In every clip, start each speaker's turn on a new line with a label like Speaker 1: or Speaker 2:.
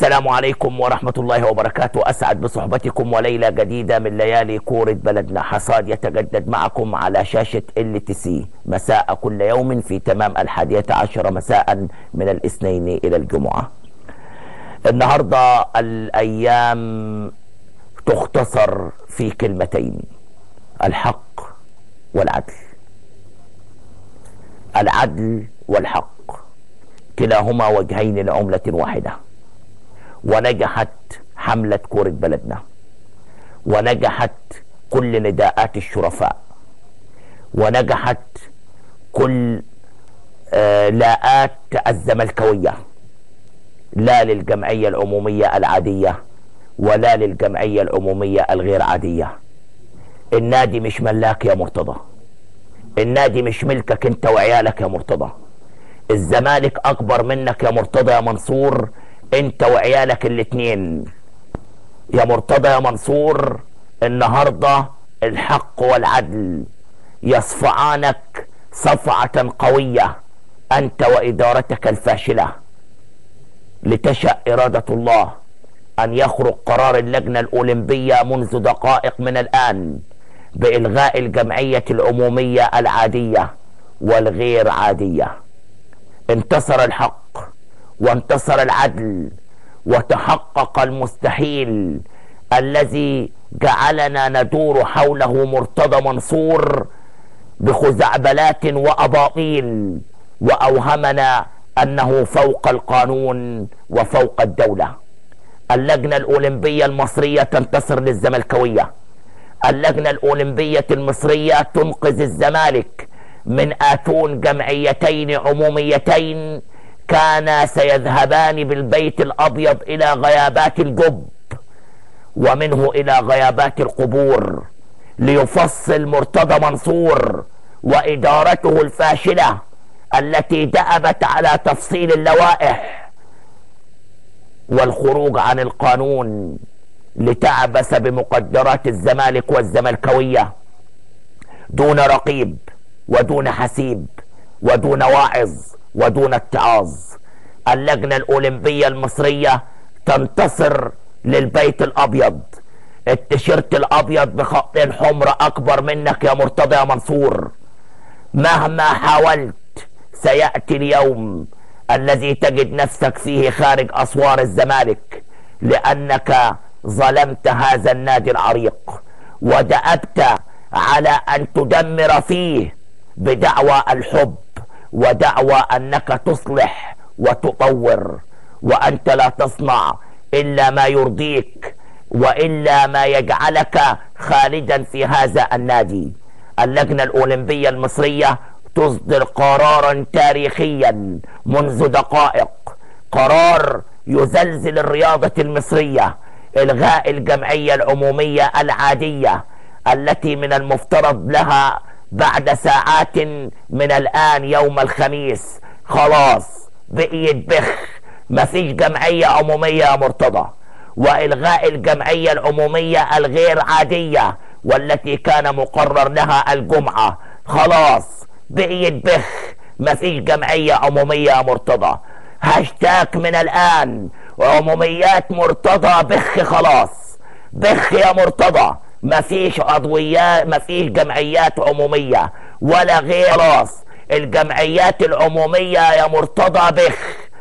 Speaker 1: السلام عليكم ورحمة الله وبركاته أسعد بصحبتكم وليلة جديدة من ليالي كورة بلدنا حصاد يتجدد معكم على شاشة ال تي سي مساء كل يوم في تمام الحادية عشر مساء من الاثنين إلى الجمعة النهاردة الأيام تختصر في كلمتين الحق والعدل العدل والحق كلاهما وجهين لعملة واحدة ونجحت حملة كورة بلدنا ونجحت كل نداءات الشرفاء ونجحت كل آه لاءات الزملكاوية لا للجمعية العمومية العادية ولا للجمعية العمومية الغير عادية النادي مش ملاك يا مرتضى النادي مش ملكك انت وعيالك يا مرتضى الزمالك اكبر منك يا مرتضى يا منصور انت وعيالك الاتنين يا مرتضى يا منصور النهارده الحق والعدل يصفعانك صفعة قوية انت وادارتك الفاشلة لتشأ ارادة الله ان يخرج قرار اللجنة الاولمبية منذ دقائق من الان بالغاء الجمعية العمومية العادية والغير عادية انتصر الحق وانتصر العدل وتحقق المستحيل الذي جعلنا ندور حوله مرتضى منصور بخزعبلات واباطيل واوهمنا انه فوق القانون وفوق الدوله اللجنه الاولمبيه المصريه تنتصر للزملكاويه اللجنه الاولمبيه المصريه تنقذ الزمالك من اتون جمعيتين عموميتين كانا سيذهبان بالبيت الابيض الى غيابات الجب ومنه الى غيابات القبور ليفصل مرتضى منصور وادارته الفاشله التي دأبت على تفصيل اللوائح والخروج عن القانون لتعبس بمقدرات الزمالك والزملكاويه دون رقيب ودون حسيب ودون واعظ ودون اتعاظ اللجنة الأولمبية المصرية تنتصر للبيت الأبيض التيشيرت الأبيض بخطين حمر أكبر منك يا مرتضى يا منصور مهما حاولت سيأتي اليوم الذي تجد نفسك فيه خارج أسوار الزمالك لأنك ظلمت هذا النادي العريق ودأبت على أن تدمر فيه بدعوى الحب ودعوى انك تصلح وتطور وانت لا تصنع الا ما يرضيك والا ما يجعلك خالدا في هذا النادي اللجنه الاولمبيه المصريه تصدر قرارا تاريخيا منذ دقائق قرار يزلزل الرياضه المصريه الغاء الجمعيه العموميه العاديه التي من المفترض لها بعد ساعات من الآن يوم الخميس خلاص بقيت بخ مفيش جمعية عمومية يا مرتضى وإلغاء الجمعية العمومية الغير عادية والتي كان مقرر لها الجمعة خلاص بقيت بخ مفيش جمعية عمومية يا مرتضى هاشتاج من الآن عموميات مرتضى بخ خلاص بخ يا مرتضى مفيش عضويات مفيش جمعيات عمومية ولا غير خلاص الجمعيات العمومية يا مرتضى بخ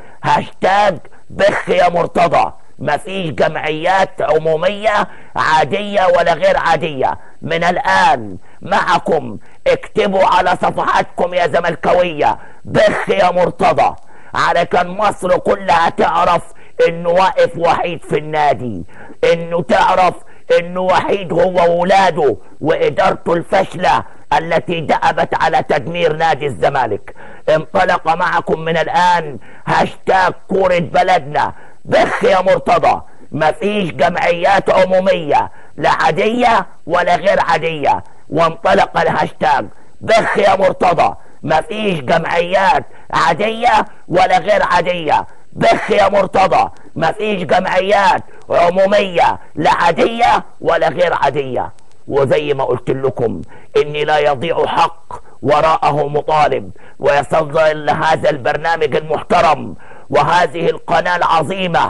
Speaker 1: هاشتاج بخ يا مرتضى مفيش جمعيات عمومية عادية ولا غير عادية من الآن معكم اكتبوا على صفحاتكم يا زملكاوية بخ يا مرتضى علشان مصر كلها تعرف انه واقف وحيد في النادي انه تعرف انه وحيد هو وولاده وادارته الفاشله التي دأبت على تدمير نادي الزمالك انطلق معكم من الان هاشتاج كورة بلدنا بخ يا مرتضى مفيش جمعيات عمومية لا عادية ولا غير عادية وانطلق الهاشتاج بخ يا مرتضى مفيش جمعيات عادية ولا غير عادية بخ يا مرتضى مفيش جمعيات عمومية لا عادية ولا غير عادية وزي ما قلت لكم اني لا يضيع حق وراءه مطالب ويصل هذا البرنامج المحترم وهذه القناة العظيمة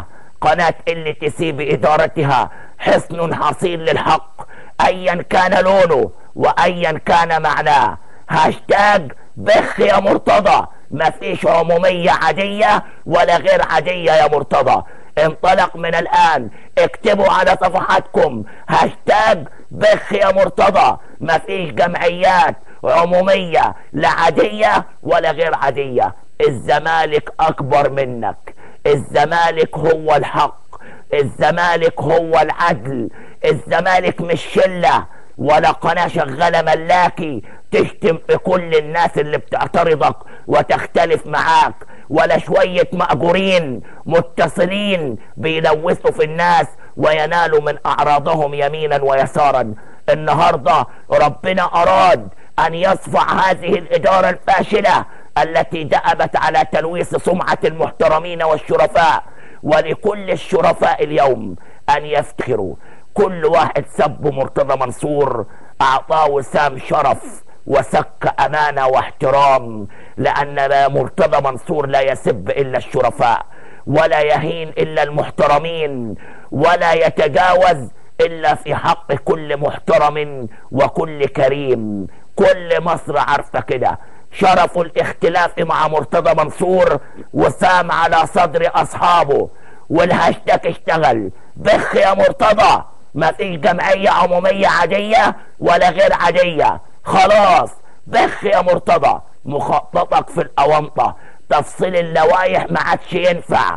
Speaker 1: قناة ال تي سي بإدارتها حصن حصين للحق أيا كان لونه وأيا كان معناه هاشتاج بخ يا مرتضى مفيش عمومية عادية ولا غير عادية يا مرتضى انطلق من الآن اكتبوا على صفحاتكم هاشتاج بخ يا مرتضى مفيش جمعيات عمومية لا عادية ولا غير عادية الزمالك أكبر منك الزمالك هو الحق الزمالك هو العدل الزمالك مش شلة ولا قناة شغالة ملاكي تشتم في كل الناس اللي بتعترضك وتختلف معاك ولا شوية مأجورين متصلين بيلوثوا في الناس وينالوا من أعراضهم يمينا ويسارا النهاردة ربنا أراد أن يصفع هذه الإدارة الفاشلة التي دأبت على تلويث سمعة المحترمين والشرفاء ولكل الشرفاء اليوم أن يفتخروا كل واحد سب مرتضى منصور أعطاه وسام شرف وسك أمانة واحترام لأن مرتضى منصور لا يسب إلا الشرفاء ولا يهين إلا المحترمين ولا يتجاوز إلا في حق كل محترم وكل كريم كل مصر عارفة كده شرف الاختلاف مع مرتضى منصور وسام على صدر أصحابه والهاشتاج اشتغل بخ يا مرتضى ما فيش جمعية عمومية عادية ولا غير عادية خلاص بخ يا مرتضى مخططك في الأونطة تفصيل اللوائح ما عادش ينفع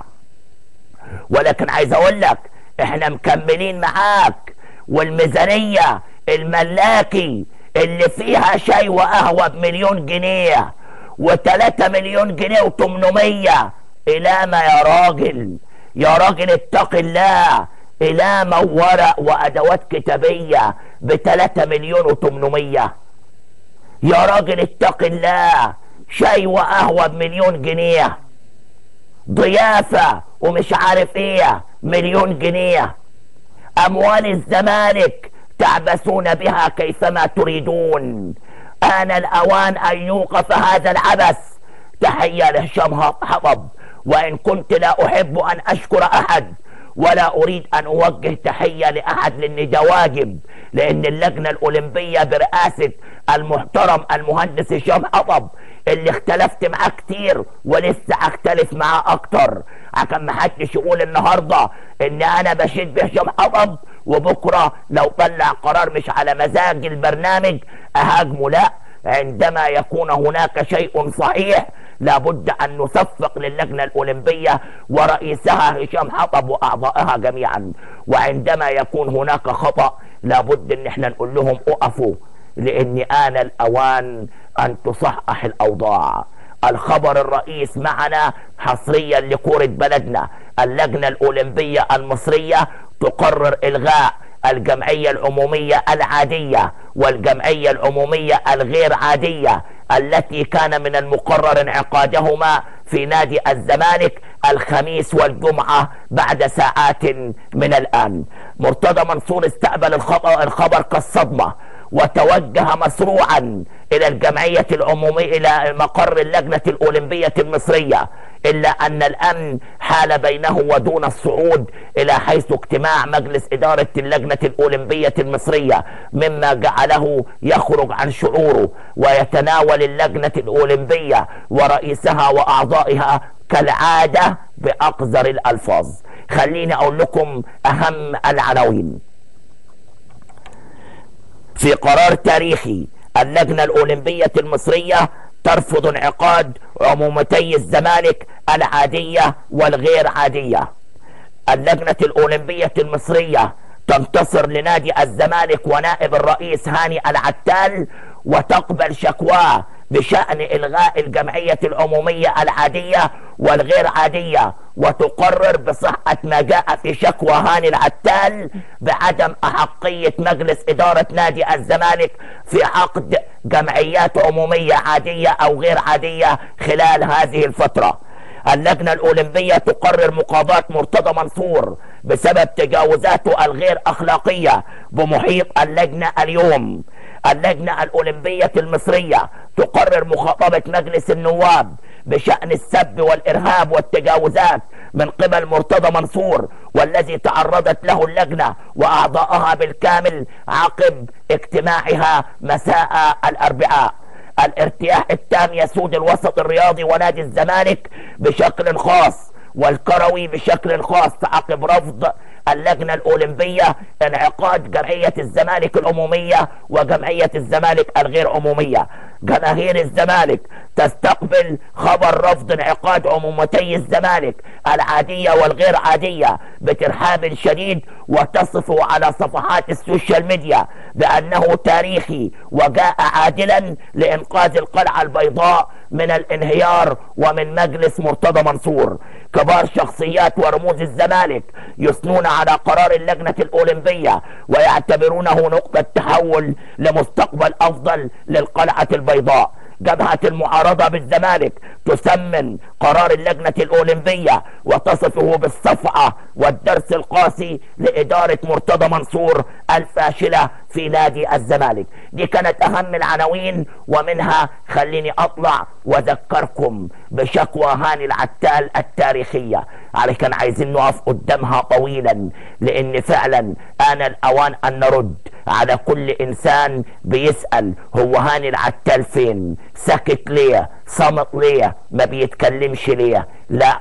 Speaker 1: ولكن عايز اقول لك احنا مكملين معاك والميزانية الملاكي اللي فيها شاي وقهوة بمليون جنيه وتلاتة مليون جنيه وتمنمية الى ما يا راجل يا راجل اتق الله الى ما ورق وادوات كتابية بتلاتة مليون وتمنمية يا راجل اتق الله شاي وقهوة بمليون جنيه ضيافة ومش عارف ايه مليون جنيه اموال الزمالك تعبثون بها كيفما تريدون آن الأوان أن يوقف هذا العبث تحية لهشام حطب وإن كنت لا أحب أن أشكر أحد ولا أريد أن أوجه تحية لأحد لأن ده واجب لأن اللجنة الأولمبية برئاسة المحترم المهندس هشام حطب اللي اختلفت معاه كتير ولسه اختلف معاه أكتر عشان ما حدش يقول النهارده ان انا بشد بهشام حطب وبكره لو طلع قرار مش على مزاج البرنامج اهاجمه لا عندما يكون هناك شيء صحيح لابد ان نصفق للجنه الاولمبيه ورئيسها هشام حطب واعضائها جميعا وعندما يكون هناك خطا لابد ان احنا نقول لهم اقفوا لان آن الاوان ان تصحح الاوضاع الخبر الرئيس معنا حصريا لكورة بلدنا اللجنة الأولمبية المصرية تقرر إلغاء الجمعية العمومية العادية والجمعية العمومية الغير عادية التي كان من المقرر انعقادهما في نادي الزمالك الخميس والجمعة بعد ساعات من الآن مرتضى منصور استقبل الخبر كالصدمة وتوجه مسروعا الى الجمعية العمومية الى مقر اللجنة الاولمبية المصرية الا ان الامن حال بينه ودون الصعود الى حيث اجتماع مجلس ادارة اللجنة الاولمبية المصرية مما جعله يخرج عن شعوره ويتناول اللجنة الاولمبية ورئيسها واعضائها كالعادة باقذر الالفاظ خليني اقول لكم اهم العناوين في قرار تاريخي اللجنة الأولمبية المصرية ترفض انعقاد عمومتي الزمالك العادية والغير عادية اللجنة الأولمبية المصرية تنتصر لنادي الزمالك ونائب الرئيس هاني العتال وتقبل شكواه بشأن إلغاء الجمعية العمومية العادية والغير عادية وتقرر بصحة ما جاء في شكوى هاني العتال بعدم أحقية مجلس إدارة نادي الزمالك في عقد جمعيات عمومية عادية أو غير عادية خلال هذه الفترة اللجنة الأولمبية تقرر مقاضاة مرتضى منصور بسبب تجاوزاته الغير أخلاقية بمحيط اللجنة اليوم اللجنة الأولمبية المصرية تقرر مخاطبة مجلس النواب بشأن السب والإرهاب والتجاوزات من قبل مرتضى منصور والذي تعرضت له اللجنة وأعضاءها بالكامل عقب اجتماعها مساء الأربعاء الارتياح التام يسود الوسط الرياضي ونادي الزمالك بشكل خاص والكروي بشكل خاص عقب رفض اللجنة الأولمبية انعقاد جمعية الزمالك العمومية وجمعية الزمالك الغير عمومية جماهير الزمالك تستقبل خبر رفض انعقاد عمومتي الزمالك العادية والغير عادية بترحاب شديد وتصف على صفحات السوشيال ميديا بأنه تاريخي وجاء عادلا لإنقاذ القلعة البيضاء من الانهيار ومن مجلس مرتضى منصور كبار شخصيات ورموز الزمالك يثنون على قرار اللجنة الأولمبية ويعتبرونه نقطة تحول لمستقبل أفضل للقلعة البيضاء جبهة المعارضة بالزمالك تسمن قرار اللجنة الأولمبية وتصفه بالصفعة والدرس القاسي لإدارة مرتضى منصور الفاشلة في نادي الزمالك دي كانت أهم العناوين ومنها خليني أطلع وأذكركم بشكوى هاني العتال التاريخية على كان عايزين نقف قدامها طويلا لأن فعلا آن الأوان أن نرد على كل انسان بيسأل هو هاني العتال فين سكت ليه صمت ليه ما بيتكلمش ليه لا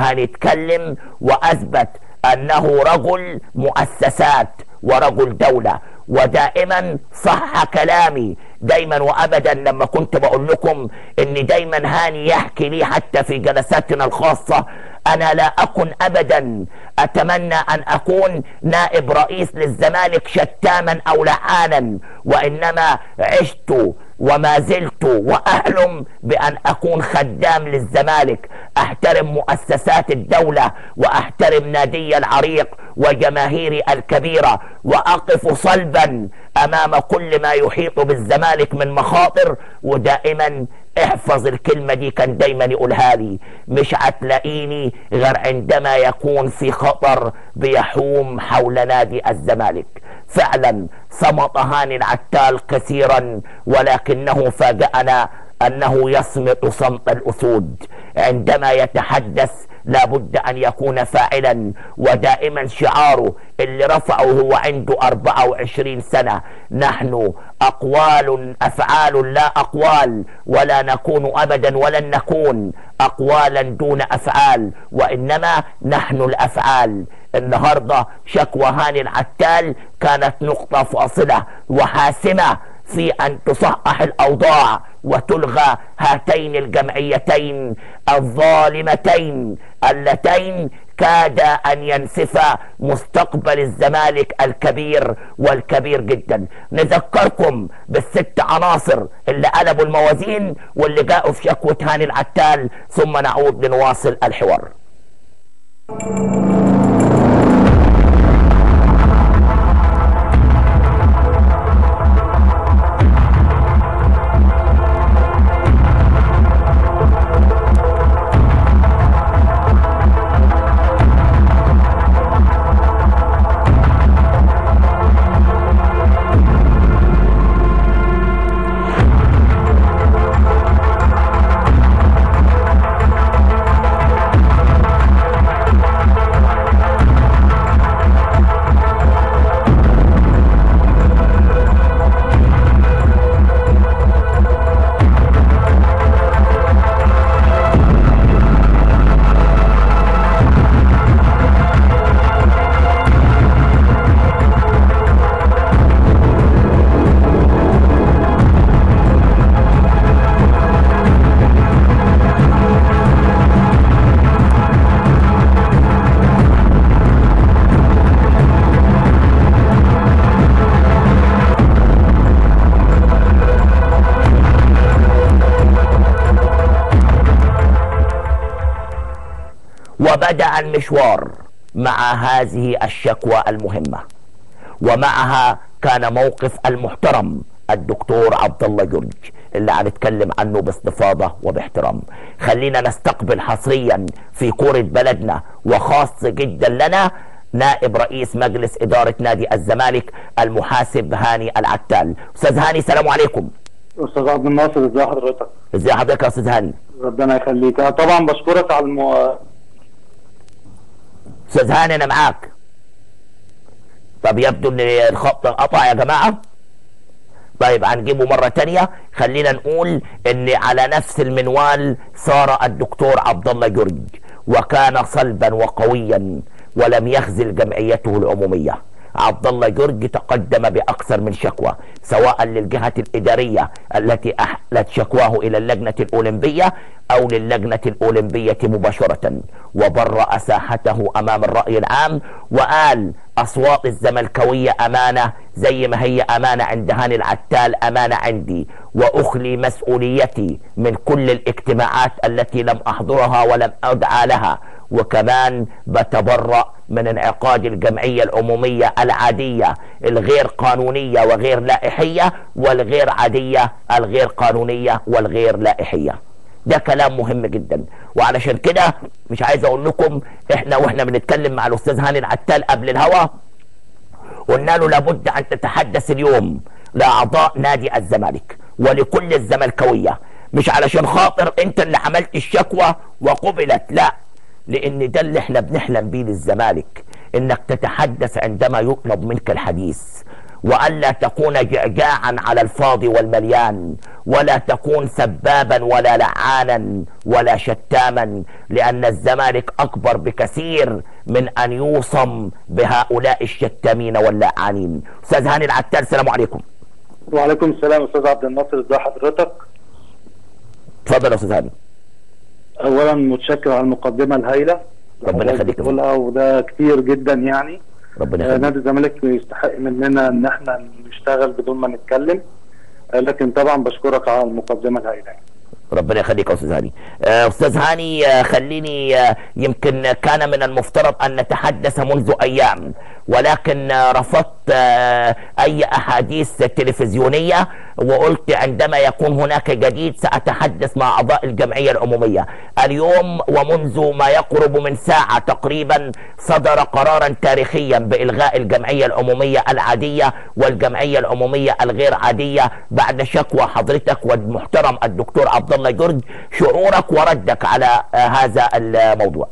Speaker 1: هنتكلم واثبت انه رجل مؤسسات ورجل دولة ودائما صح كلامي دايما وابدا لما كنت بقول لكم ان دايما هاني يحكي لي حتى في جلساتنا الخاصة انا لا اكن ابدا اتمنى ان اكون نائب رئيس للزمالك شتاما او لعانا وانما عشت وما زلت واحلم بان اكون خدام للزمالك احترم مؤسسات الدولة واحترم نادي العريق وجماهيري الكبيرة واقف صلبا امام كل ما يحيط بالزمالك من مخاطر ودائما احفظ الكلمة دي كان دايما يقولها لي مش هتلاقيني غير عندما يكون في خطر بيحوم حول نادي الزمالك فعلا صمت هاني العتال كثيرا ولكنه فاجأنا انه يصمت صمت الاسود عندما يتحدث لابد ان يكون فاعلا ودائما شعاره اللي رفعه هو عنده 24 سنة نحن اقوال افعال لا اقوال ولا نكون ابدا ولن نكون اقوالا دون افعال وانما نحن الافعال النهاردة شكوى هاني العتال كانت نقطة فاصلة وحاسمة في ان تصحح الاوضاع وتلغى هاتين الجمعيتين الظالمتين اللتين كاد ان ينسفا مستقبل الزمالك الكبير والكبير جدا نذكركم بالست عناصر اللي قلبوا الموازين واللي جاءوا في شكوى هاني العتال ثم نعود لنواصل الحوار وبدأ المشوار مع هذه الشكوى المهمة ومعها كان موقف المحترم الدكتور عبد الله جرج اللي هنتكلم عنه باستفاضة وباحترام خلينا نستقبل حصريا في كورة بلدنا وخاص جدا لنا نائب رئيس مجلس إدارة نادي الزمالك المحاسب هاني العتال أستاذ هاني السلام عليكم
Speaker 2: استاذ عبد الناصر ازي حضرتك
Speaker 1: ازي حضرتك يا استاذ هاني
Speaker 2: ربنا يخليك أنا طبعا بشكرك على المو...
Speaker 1: استاذ هاني انا معاك طب يبدو ان الخط انقطع يا جماعه طيب هنجيبه مرة تانية خلينا نقول ان على نفس المنوال صار الدكتور عبد الله جرج وكان صلبا وقويا ولم يخزل جمعيته العمومية عبد الله جرج تقدم باكثر من شكوى سواء للجهه الاداريه التي احلت شكواه الى اللجنه الاولمبيه او للجنه الاولمبيه مباشره وبرأ ساحته امام الراي العام وقال اصوات الزملكاويه امانه زي ما هي امانه عند هاني العتال امانه عندي واخلي مسؤوليتي من كل الاجتماعات التي لم احضرها ولم ادعى لها وكمان بتبرأ من انعقاد الجمعية العمومية العادية الغير قانونية وغير لائحية والغير عادية الغير قانونية والغير لائحية ده كلام مهم جدا وعلشان كده مش عايز اقول لكم احنا واحنا بنتكلم مع الاستاذ هاني العتال قبل الهوا قلنا له لابد ان تتحدث اليوم لاعضاء نادي الزمالك ولكل الزملكاويه مش علشان خاطر انت اللي عملت الشكوى وقبلت لا لان ده اللي احنا بنحلم بيه للزمالك انك تتحدث عندما يطلب منك الحديث والا تكون جعجاعا على الفاضي والمليان ولا تكون سبابا ولا لعانا ولا شتاما لان الزمالك اكبر بكثير من ان يوصم بهؤلاء الشتامين واللعانين استاذ هاني العتال السلام عليكم
Speaker 2: وعليكم السلام استاذ عبد الناصر ازي حضرتك
Speaker 1: اتفضل يا استاذ هاني
Speaker 2: اولا متشكر على المقدمه الهائله
Speaker 1: ربنا يخليك
Speaker 2: تقولها وده كتير جدا يعني
Speaker 1: ربنا
Speaker 2: آه،
Speaker 1: يخليك
Speaker 2: نادي الزمالك يستحق مننا ان احنا نشتغل بدون ما نتكلم آه، لكن طبعا بشكرك على المقدمه الهائله يعني.
Speaker 1: ربنا يخليك يا استاذ هاني آه، استاذ هاني آه، خليني آه، يمكن كان من المفترض ان نتحدث منذ ايام ولكن آه، رفضت آه، اي احاديث تلفزيونيه وقلت عندما يكون هناك جديد ساتحدث مع اعضاء الجمعيه العموميه اليوم ومنذ ما يقرب من ساعه تقريبا صدر قرارا تاريخيا بالغاء الجمعيه العموميه العاديه والجمعيه العموميه الغير عاديه بعد شكوى حضرتك والمحترم الدكتور عبد الله جرج شعورك وردك على آه، هذا الموضوع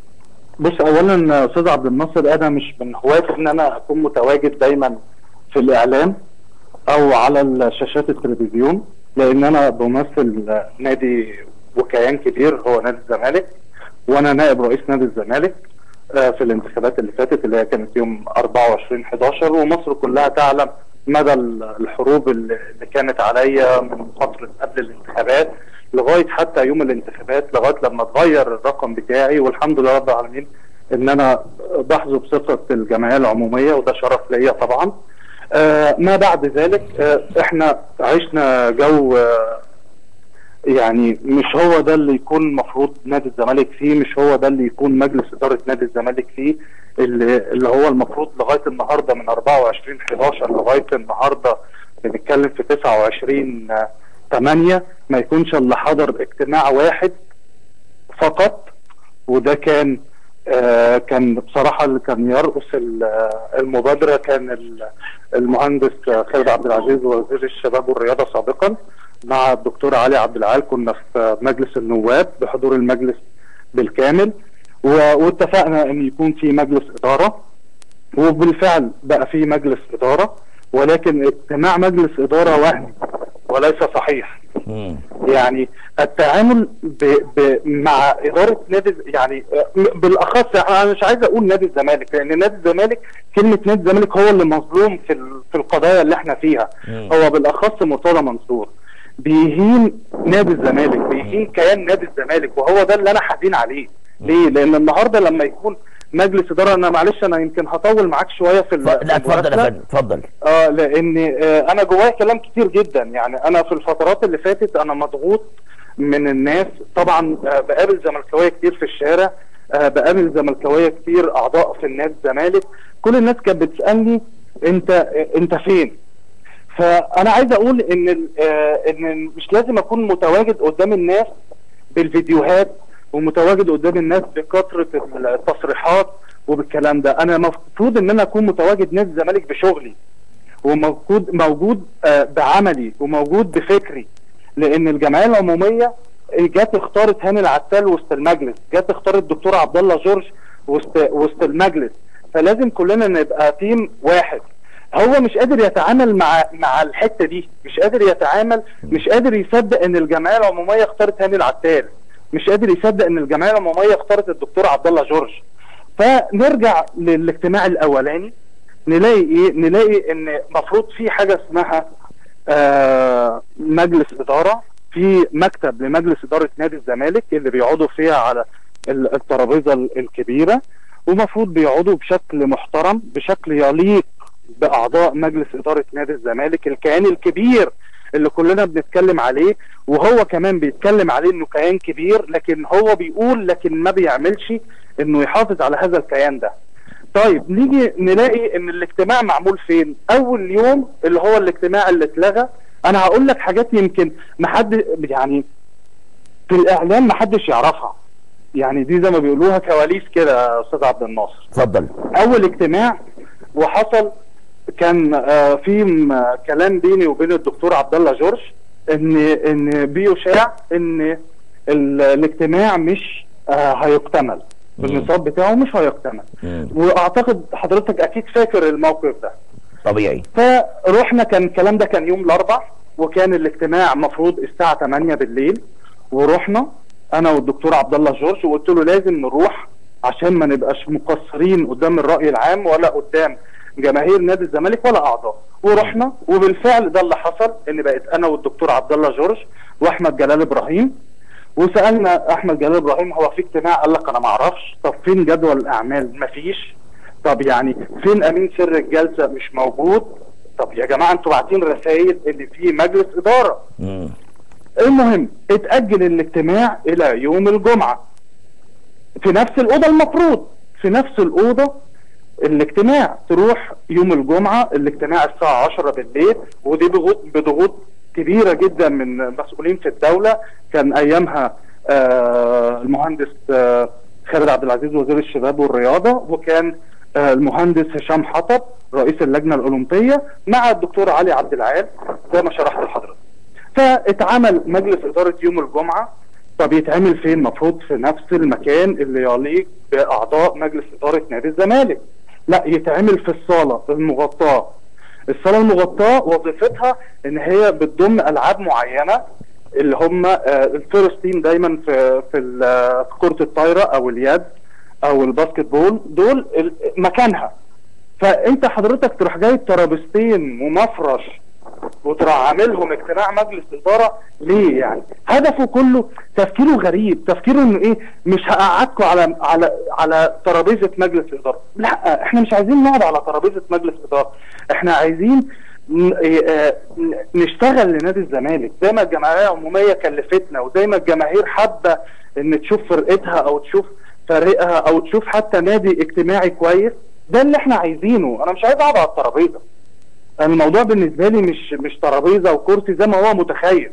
Speaker 2: بص اولا استاذ عبد الناصر انا مش من هواة ان انا اكون متواجد دايما في الاعلام او على شاشات التلفزيون لان انا بمثل نادي وكيان كبير هو نادي الزمالك وانا نائب رئيس نادي الزمالك آه، في الانتخابات اللي فاتت اللي هي كانت يوم 24 11 ومصر كلها تعلم مدى الحروب اللي اللي كانت عليا من فتره قبل الانتخابات لغايه حتى يوم الانتخابات لغايه لما اتغير الرقم بتاعي والحمد لله رب العالمين ان انا بحظى بثقه الجمعيه العموميه وده شرف ليا طبعا. آه ما بعد ذلك آه احنا عشنا جو آه يعني مش هو ده اللي يكون المفروض نادي الزمالك فيه مش هو ده اللي يكون مجلس اداره نادي الزمالك فيه اللي, اللي هو المفروض لغايه النهارده من 24 11 لغايه النهارده بنتكلم في 29 8 ما يكونش اللي حضر اجتماع واحد فقط وده كان آه كان بصراحه اللي كان يرأس ال- آه، المبادره كان ال- المهندس خالد عبد العزيز وزير الشباب والرياضه سابقا مع الدكتور علي عبد العال كنا في مجلس النواب بحضور المجلس بالكامل و- واتفقنا ان يكون في مجلس اداره وبالفعل بقى في مجلس اداره ولكن اجتماع مجلس اداره وهمي وليس صحيح
Speaker 1: مم.
Speaker 2: يعني التعامل ب ب مع اداره نادي يعني م- بالاخص انا مش عايز اقول نادي الزمالك لان نادي الزمالك كلمه نادي الزمالك هو اللي مظلوم في ال- في القضايا اللي احنا فيها
Speaker 1: مم.
Speaker 2: هو بالاخص مرتضى منصور بيهين نادي الزمالك بيهين كيان نادي الزمالك وهو ده اللي انا حزين عليه ليه؟ لان النهارده لما يكون مجلس اداره انا معلش انا يمكن هطول معاك شويه في ال-
Speaker 1: ف-
Speaker 2: في
Speaker 1: لا اتفضل يا
Speaker 2: المداخلة.
Speaker 1: فندم اتفضل
Speaker 2: اه لان آه انا جوايا كلام كتير جدا يعني انا في الفترات اللي فاتت انا مضغوط من الناس طبعا آه بقابل زملكاويه كتير في الشارع آه بقابل زملكاويه كتير اعضاء في النادي الزمالك كل الناس كانت بتسالني انت آه انت فين فانا عايز اقول ان ال- آه ان مش لازم اكون متواجد قدام الناس بالفيديوهات ومتواجد قدام الناس بكثره التصريحات وبالكلام ده انا المفروض ان انا اكون متواجد نادي الزمالك بشغلي وموجود موجود آه، بعملي وموجود بفكري لان الجمعيه العموميه جت اختارت هاني العتال وسط المجلس جت اختارت الدكتور عبد الله جورج وسط وسط المجلس فلازم كلنا نبقى تيم واحد هو مش قادر يتعامل مع مع الحته دي مش قادر يتعامل مش قادر يصدق ان الجمعيه العموميه اختارت هاني العتال مش قادر يصدق ان الجمعيه العموميه اختارت الدكتور عبد الله جورج فنرجع للاجتماع الاولاني نلاقي ايه نلاقي ان مفروض في حاجه اسمها آه مجلس اداره في مكتب لمجلس اداره نادي الزمالك اللي بيقعدوا فيها على ال- الترابيزه ال- الكبيره ومفروض بيقعدوا بشكل محترم بشكل يليق باعضاء مجلس اداره نادي الزمالك الكيان الكبير اللي كلنا بنتكلم عليه وهو كمان بيتكلم عليه انه كيان كبير لكن هو بيقول لكن ما بيعملش انه يحافظ على هذا الكيان ده طيب نيجي نلاقي ان الاجتماع معمول فين اول يوم اللي هو الاجتماع اللي اتلغى انا هقول لك حاجات يمكن ما حد يعني في الاعلام ما حدش يعرفها يعني دي زي ما بيقولوها كواليس كده يا استاذ عبد الناصر
Speaker 1: اتفضل
Speaker 2: اول اجتماع وحصل كان آه، في م- كلام بيني وبين الدكتور عبد الله جورج ان ان بيشاع ان ال- الاجتماع مش آه، هيكتمل النصاب بتاعه مش هيكتمل
Speaker 1: مم.
Speaker 2: واعتقد حضرتك اكيد فاكر الموقف ده
Speaker 1: طبيعي
Speaker 2: فروحنا كان الكلام ده كان يوم الاربع وكان الاجتماع مفروض الساعه 8 بالليل ورحنا انا والدكتور عبد الله جورج وقلت له لازم نروح عشان ما نبقاش مقصرين قدام الراي العام ولا قدام جماهير نادي الزمالك ولا اعضاء ورحنا وبالفعل ده اللي حصل ان بقيت انا والدكتور عبد الله جورج واحمد جلال ابراهيم وسالنا احمد جلال ابراهيم هو في اجتماع قال لك انا ما اعرفش طب فين جدول الاعمال مفيش طب يعني فين امين سر الجلسه مش موجود طب يا جماعه انتوا باعتين رسائل ان في مجلس اداره
Speaker 1: مم.
Speaker 2: المهم اتاجل الاجتماع الى يوم الجمعه في نفس الاوضه المفروض في نفس الاوضه الاجتماع تروح يوم الجمعه الاجتماع الساعه 10 بالليل ودي بضغوط بضغوط كبيره جدا من مسؤولين في الدوله كان ايامها آه المهندس آه خالد عبد العزيز وزير الشباب والرياضه وكان آه المهندس هشام حطب رئيس اللجنه الاولمبيه مع الدكتور علي عبد العال زي ما شرحت لحضرتك فاتعمل مجلس اداره يوم الجمعه طب يتعمل فين المفروض في نفس المكان اللي يليق باعضاء مجلس اداره نادي الزمالك لا يتعمل في الصاله المغطاه الصاله المغطاه وظيفتها ان هي بتضم العاب معينه اللي هم آه، الفيرست تيم دايما في في ال- آه، في كره الطايره او اليد او الباسكت بول دول ال- مكانها فانت حضرتك تروح جايب ترابيزتين ومفرش وتروح عاملهم اجتماع مجلس اداره ليه يعني؟ هدفه كله تفكيره غريب، تفكيره انه ايه؟ مش هقعدكم على على على ترابيزه مجلس اداره، لا احنا مش عايزين نقعد على ترابيزه مجلس اداره، احنا عايزين ن- إيه، آه، ن- نشتغل لنادي الزمالك زي ما الجمعيه العموميه كلفتنا وزي ما الجماهير حابه ان تشوف فرقتها او تشوف فريقها او تشوف حتى نادي اجتماعي كويس ده اللي احنا عايزينه انا مش عايز اقعد على الترابيزه الموضوع بالنسبه لي مش مش ترابيزه وكرسي زي ما هو متخيل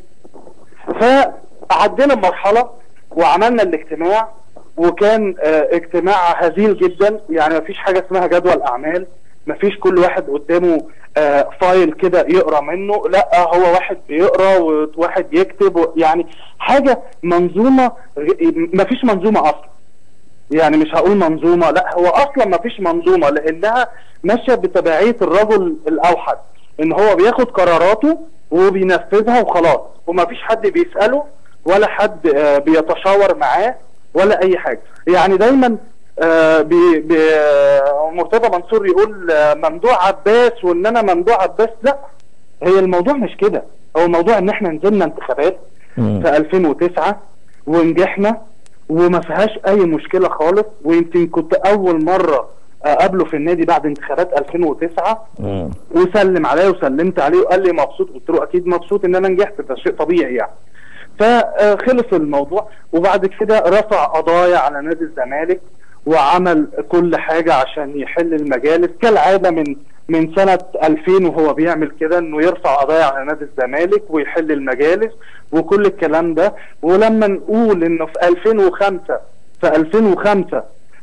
Speaker 2: فعدينا المرحله وعملنا الاجتماع وكان آه، اجتماع هزيل جدا يعني مفيش حاجه اسمها جدول اعمال مفيش كل واحد قدامه آه، فايل كده يقرا منه لا هو واحد بيقرا وواحد يكتب و- يعني حاجه منظومه غ- مفيش منظومه اصلا يعني مش هقول منظومه لا هو اصلا ما فيش منظومه لانها ماشيه بتبعيه الرجل الاوحد ان هو بياخد قراراته وبينفذها وخلاص وما فيش حد بيساله ولا حد آه، بيتشاور معاه ولا اي حاجه يعني دايما آه، بي بي آه، مرتضى منصور يقول آه، ممدوح عباس وان انا ممدوح عباس لا هي الموضوع مش كده هو الموضوع ان احنا نزلنا انتخابات
Speaker 1: مم.
Speaker 2: في 2009 ونجحنا وما فيهاش اي مشكله خالص ويمكن كنت اول مره اقابله في النادي بعد انتخابات 2009
Speaker 1: مم.
Speaker 2: وسلم عليا وسلمت عليه وقال لي مبسوط قلت له اكيد مبسوط ان انا نجحت ده شيء طبيعي يعني فخلص الموضوع وبعد كده رفع قضايا على نادي الزمالك وعمل كل حاجه عشان يحل المجالس كالعاده من من سنه 2000 وهو بيعمل كده انه يرفع قضايا على نادي الزمالك ويحل المجالس وكل الكلام ده ولما نقول انه في 2005 في 2005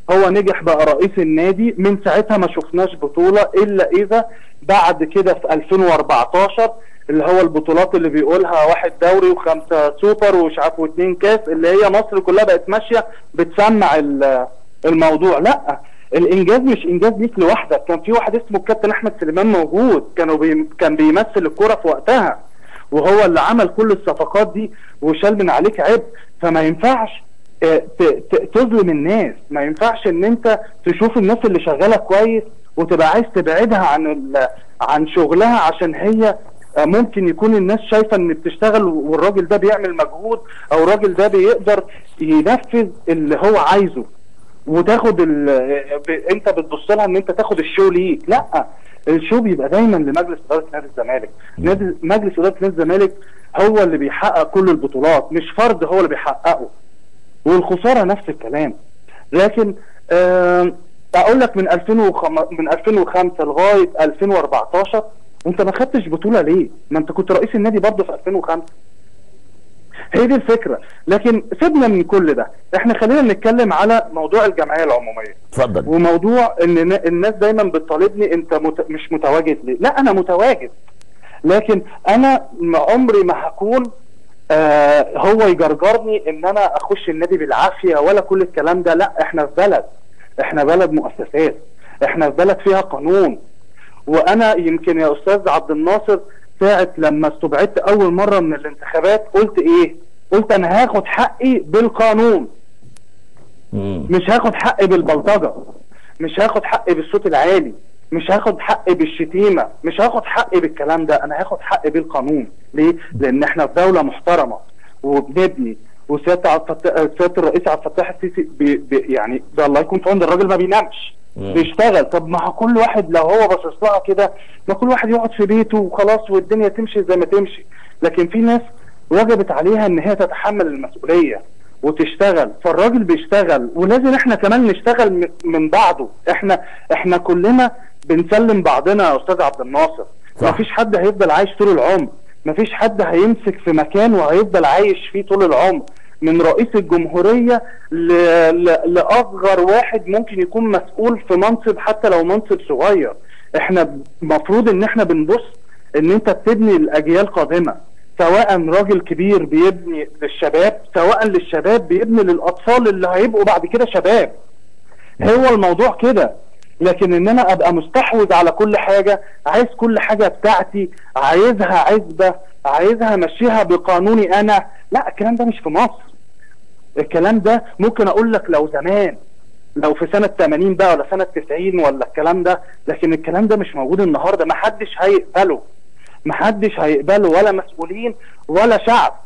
Speaker 2: هو نجح بقى رئيس النادي من ساعتها ما شفناش بطولة الا اذا بعد كده في 2014 اللي هو البطولات اللي بيقولها واحد دوري وخمسة سوبر ومش عارف واثنين كاس اللي هي مصر كلها بقت ماشية بتسمع ال- الموضوع لا الانجاز مش انجاز ليك لوحدك كان في واحد اسمه الكابتن احمد سليمان موجود كانوا بي كان بيمثل الكرة في وقتها وهو اللي عمل كل الصفقات دي وشال من عليك عبء فما ينفعش آه، ت- ت- تظلم الناس ما ينفعش ان انت تشوف الناس اللي شغاله كويس وتبقى عايز تبعدها عن ال- عن شغلها عشان هي آه، ممكن يكون الناس شايفه ان بتشتغل والراجل ده بيعمل مجهود او الراجل ده بيقدر ينفذ اللي هو عايزه وتاخد ال... ب... انت بتبص لها ان انت تاخد الشو ليك لا الشو بيبقى دايما لمجلس اداره نادي الزمالك نادي مجلس اداره نادي الزمالك هو اللي بيحقق كل البطولات مش فرد هو اللي بيحققه والخساره نفس الكلام لكن آه اقول لك من 2005 من 2005 لغايه 2014 انت ما خدتش بطوله ليه؟ ما انت كنت رئيس النادي برضه في 2005 هي دي الفكره لكن سيبنا من كل ده احنا خلينا نتكلم على موضوع الجمعيه العموميه
Speaker 1: اتفضل
Speaker 2: وموضوع ان ن- الناس دايما بتطالبني انت مت... مش متواجد ليه لا انا متواجد لكن انا م- عمري ما هكون آه هو يجرجرني ان انا اخش النادي بالعافيه ولا كل الكلام ده لا احنا في بلد احنا بلد مؤسسات احنا في بلد فيها قانون وانا يمكن يا استاذ عبد الناصر ساعه لما استبعدت اول مره من الانتخابات قلت ايه قلت انا هاخد حقي بالقانون
Speaker 1: مم.
Speaker 2: مش هاخد حقي بالبلطجه مش هاخد حقي بالصوت العالي مش هاخد حقي بالشتيمه مش هاخد حقي بالكلام ده انا هاخد حقي بالقانون ليه لان احنا في دوله محترمه وبنبني وسياده عبد الفتاح سياده الرئيس عبد الفتاح السيسي بي بي يعني ده الله يكون في عون الراجل ما بينامش
Speaker 1: مم.
Speaker 2: بيشتغل طب ما هو كل واحد لو هو باصص لها كده ما كل واحد يقعد في بيته وخلاص والدنيا تمشي زي ما تمشي لكن في ناس وجبت عليها ان هي تتحمل المسؤوليه وتشتغل فالراجل بيشتغل ولازم احنا كمان نشتغل م- من بعده احنا احنا كلنا بنسلم بعضنا يا استاذ عبد الناصر
Speaker 1: صح.
Speaker 2: مفيش حد هيفضل عايش طول العمر مفيش حد هيمسك في مكان وهيفضل عايش فيه طول العمر من رئيس الجمهورية ل... ل... لأصغر واحد ممكن يكون مسؤول في منصب حتى لو منصب صغير احنا مفروض ان احنا بنبص ان انت بتبني الاجيال قادمة سواء راجل كبير بيبني للشباب سواء للشباب بيبني للاطفال اللي هيبقوا بعد كده شباب هو الموضوع كده لكن ان انا ابقى مستحوذ على كل حاجة عايز كل حاجة بتاعتي عايزها عزبة عايزها امشيها بقانوني انا لا الكلام ده مش في مصر الكلام ده ممكن اقول لك لو زمان لو في سنة 80 بقى ولا سنة 90 ولا الكلام ده لكن الكلام ده مش موجود النهاردة محدش هيقبله محدش هيقبله ولا مسؤولين ولا شعب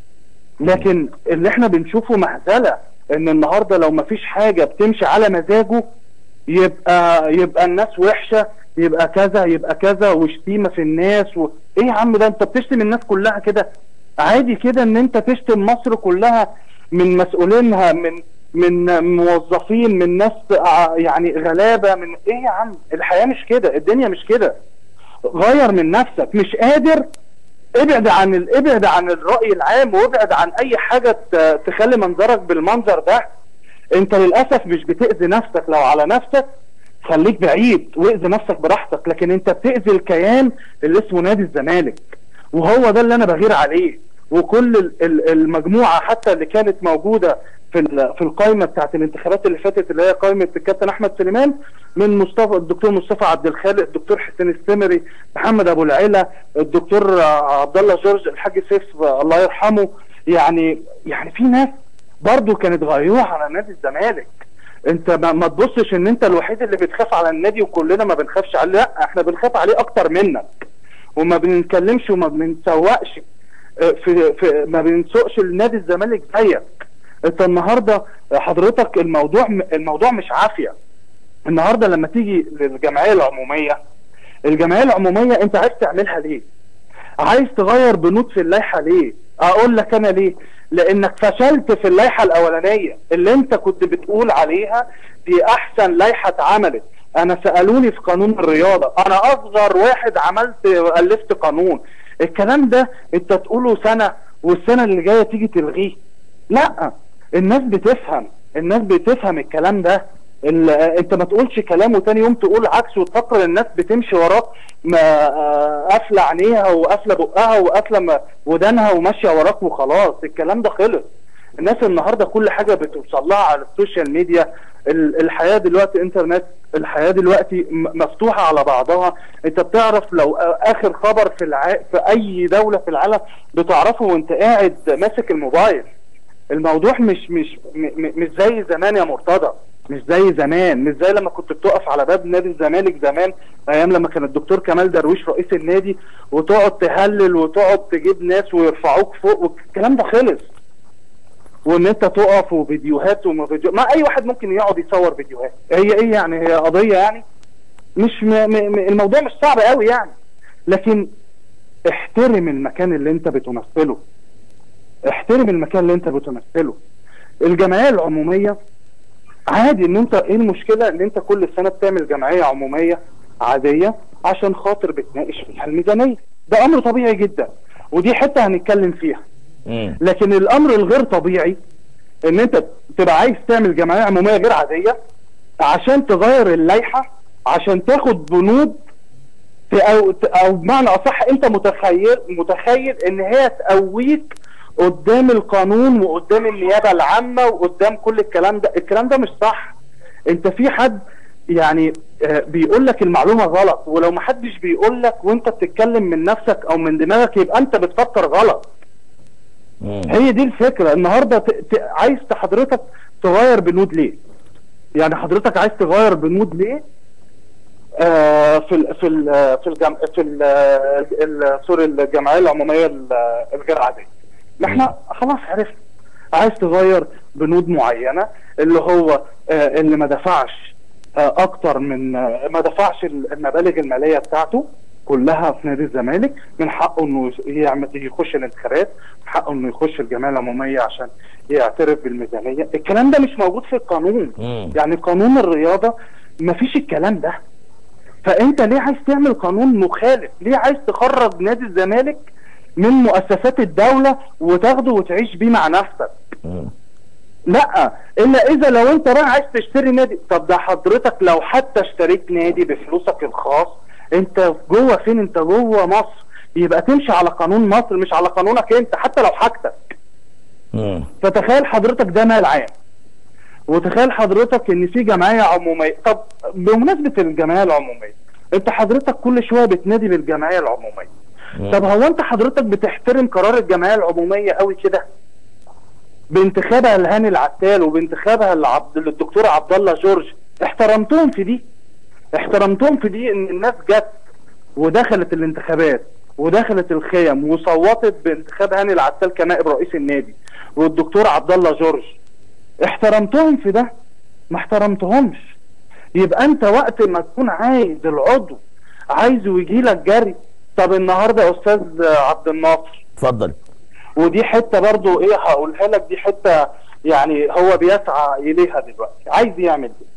Speaker 2: لكن اللي احنا بنشوفه مهزلة ان النهاردة لو مفيش حاجة بتمشي على مزاجه يبقى يبقى الناس وحشة يبقى كذا يبقى كذا وشتيمة في الناس و... ايه يا عم ده انت بتشتم الناس كلها كده عادي كده ان انت تشتم مصر كلها من مسؤولينها من من موظفين من ناس ع- يعني غلابة من ايه يا عم الحياة مش كده الدنيا مش كده غير من نفسك مش قادر ابعد عن ال... ابعد عن الرأي العام وابعد عن اي حاجة ت- تخلي منظرك بالمنظر ده انت للاسف مش بتأذي نفسك لو على نفسك خليك بعيد واذي نفسك براحتك لكن انت بتأذي الكيان اللي اسمه نادي الزمالك وهو ده اللي انا بغير عليه وكل ال- ال- المجموعة حتى اللي كانت موجودة في ال- في القائمة بتاعت الانتخابات اللي فاتت اللي هي قائمة الكابتن احمد سليمان من مصطفى الدكتور مصطفى عبد الخالق الدكتور حسين السمري محمد ابو العلا الدكتور آه، عبد الله جورج الحاج سيف آه، الله يرحمه يعني يعني في ناس برضو كانت غيوره على نادي الزمالك انت ما, ما تبصش ان انت الوحيد اللي بتخاف على النادي وكلنا ما بنخافش عليه لا احنا بنخاف عليه اكتر منك وما بنتكلمش وما بنسوقش اه، في, في ما بنسوقش لنادي الزمالك زيك انت النهارده حضرتك الموضوع الموضوع مش عافيه النهارده لما تيجي للجمعيه العموميه الجمعيه العموميه انت عايز تعملها ليه؟ عايز تغير بنود في اللائحه ليه؟ اقول لك انا ليه؟ لانك فشلت في اللائحه الاولانيه اللي انت كنت بتقول عليها دي احسن لائحه اتعملت انا سالوني في قانون الرياضه انا اصغر واحد عملت الفت قانون الكلام ده انت تقوله سنه والسنه اللي جايه تيجي تلغيه لا الناس بتفهم الناس بتفهم الكلام ده ال- انت ما تقولش كلام وتاني يوم تقول عكس وتفكر الناس بتمشي وراك ما آه، قافله عينيها وقافله بقها وقافله م- ودانها وماشيه وراك وخلاص الكلام ده خلص الناس النهارده كل حاجه بتوصل لها على السوشيال ميديا ال- الحياه دلوقتي انترنت الحياه دلوقتي م- مفتوحه على بعضها انت بتعرف لو آه، اخر خبر في الع... في اي دوله في العالم بتعرفه وانت قاعد ماسك الموبايل الموضوع مش مش م- م- مش زي زمان يا مرتضى مش زي زمان مش زي لما كنت بتقف على باب نادي الزمالك زمان ايام لما كان الدكتور كمال درويش رئيس النادي وتقعد تهلل وتقعد تجيب ناس ويرفعوك فوق والكلام ده خلص وان انت تقف وفيديوهات وما فيديو ما اي واحد ممكن يقعد يصور فيديوهات هي ايه يعني هي قضيه يعني مش م... م... م... الموضوع مش صعب قوي يعني لكن احترم المكان اللي انت بتمثله احترم المكان اللي انت بتمثله الجمعيه العموميه عادي ان انت ايه المشكله ان انت كل سنه بتعمل جمعيه عموميه عاديه عشان خاطر بتناقش فيها الميزانيه ده امر طبيعي جدا ودي حته هنتكلم فيها
Speaker 1: مم.
Speaker 2: لكن الامر الغير طبيعي ان انت تبقى عايز تعمل جمعيه عموميه غير عاديه عشان تغير اللائحه عشان تاخد بنود في او او بمعنى اصح انت متخيل متخيل ان هي تقويك قدام القانون وقدام النيابه العامه وقدام كل الكلام ده الكلام ده مش صح انت في حد يعني آه، بيقول لك المعلومه غلط ولو ما حدش بيقول لك وانت بتتكلم من نفسك او من دماغك يبقى انت بتفكر غلط
Speaker 1: مم.
Speaker 2: هي دي الفكره النهارده ت... ت... عايز حضرتك تغير بنود ليه؟ يعني حضرتك عايز تغير بنود ليه؟ آه في ال... في ال... في الجم... في ال... ال... سوري الجمعيه العموميه ال- الغير عاديه. ما احنا خلاص عرفنا عايز تغير بنود معينه اللي هو آه اللي ما دفعش آه اكتر من آه ما دفعش ال- المبالغ الماليه بتاعته كلها في نادي الزمالك من حقه انه يعمل يخش الانتخابات من حقه انه يخش الجمعيه العموميه عشان يعترف بالميزانيه الكلام ده مش موجود في القانون
Speaker 1: مم.
Speaker 2: يعني قانون الرياضه ما فيش الكلام ده فانت ليه عايز تعمل قانون مخالف ليه عايز تخرج نادي الزمالك من مؤسسات الدوله وتاخده وتعيش بيه مع نفسك
Speaker 1: مم.
Speaker 2: لا الا اذا لو انت بقى عايز تشتري نادي طب ده حضرتك لو حتى اشتريت نادي بفلوسك الخاص انت جوه فين انت جوه مصر يبقى تمشي على قانون مصر مش على قانونك انت حتى لو حاجتك
Speaker 1: مم.
Speaker 2: فتخيل حضرتك ده مال عام وتخيل حضرتك ان في جمعيه عموميه طب بمناسبه الجمعيه العموميه انت حضرتك كل شويه بتنادي بالجمعيه العموميه
Speaker 1: مم.
Speaker 2: طب هو انت حضرتك بتحترم قرار الجمعيه العموميه قوي كده بانتخابها لهاني العتال وبانتخابها لعبد للدكتور عبد الله جورج احترمتهم في دي احترمتهم في دي ان الناس جت ودخلت الانتخابات ودخلت الخيم وصوتت بانتخاب هاني العتال كنائب رئيس النادي والدكتور عبد الله جورج احترمتهم في ده ما احترمتهمش يبقى انت وقت ما تكون عايز العضو عايزه يجي لك جري طب النهارده يا استاذ عبد الناصر
Speaker 1: اتفضل
Speaker 2: ودي حته برضو ايه هقولها لك دي حته يعني هو بيسعى اليها دلوقتي عايز يعمل ايه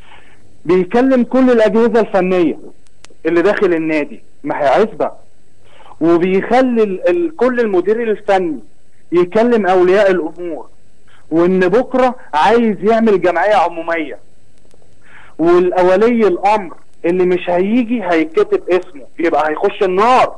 Speaker 2: بيكلم كل الاجهزه الفنيه اللي داخل النادي ما هي عزبه وبيخلي ال- ال- كل المدير الفني يكلم اولياء الامور وان بكره عايز يعمل جمعيه عموميه والاولي الامر اللي مش هيجي هيتكتب اسمه يبقى هيخش النار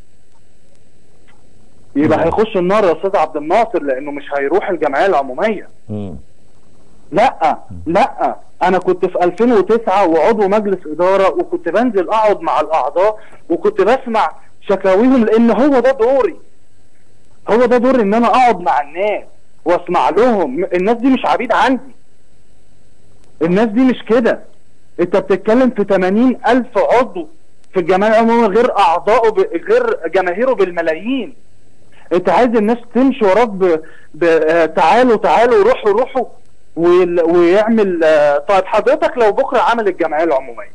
Speaker 2: يبقى
Speaker 1: مم.
Speaker 2: هيخش النار يا استاذ عبد الناصر لانه مش هيروح الجمعيه العموميه
Speaker 1: مم.
Speaker 2: لا لا انا كنت في 2009 وعضو مجلس اداره وكنت بنزل اقعد مع الاعضاء وكنت بسمع شكاويهم لان هو ده دوري هو ده دوري ان انا اقعد مع الناس واسمع لهم الناس دي مش عبيد عندي الناس دي مش كده انت بتتكلم في 80 الف عضو في الجمعيه العموميه غير اعضائه ب... غير جماهيره بالملايين انت عايز الناس تمشي وراك ب... ب... آه، تعالوا تعالوا روحوا روحوا ويل- ويعمل آه، طيب حضرتك لو بكره عمل الجمعيه العموميه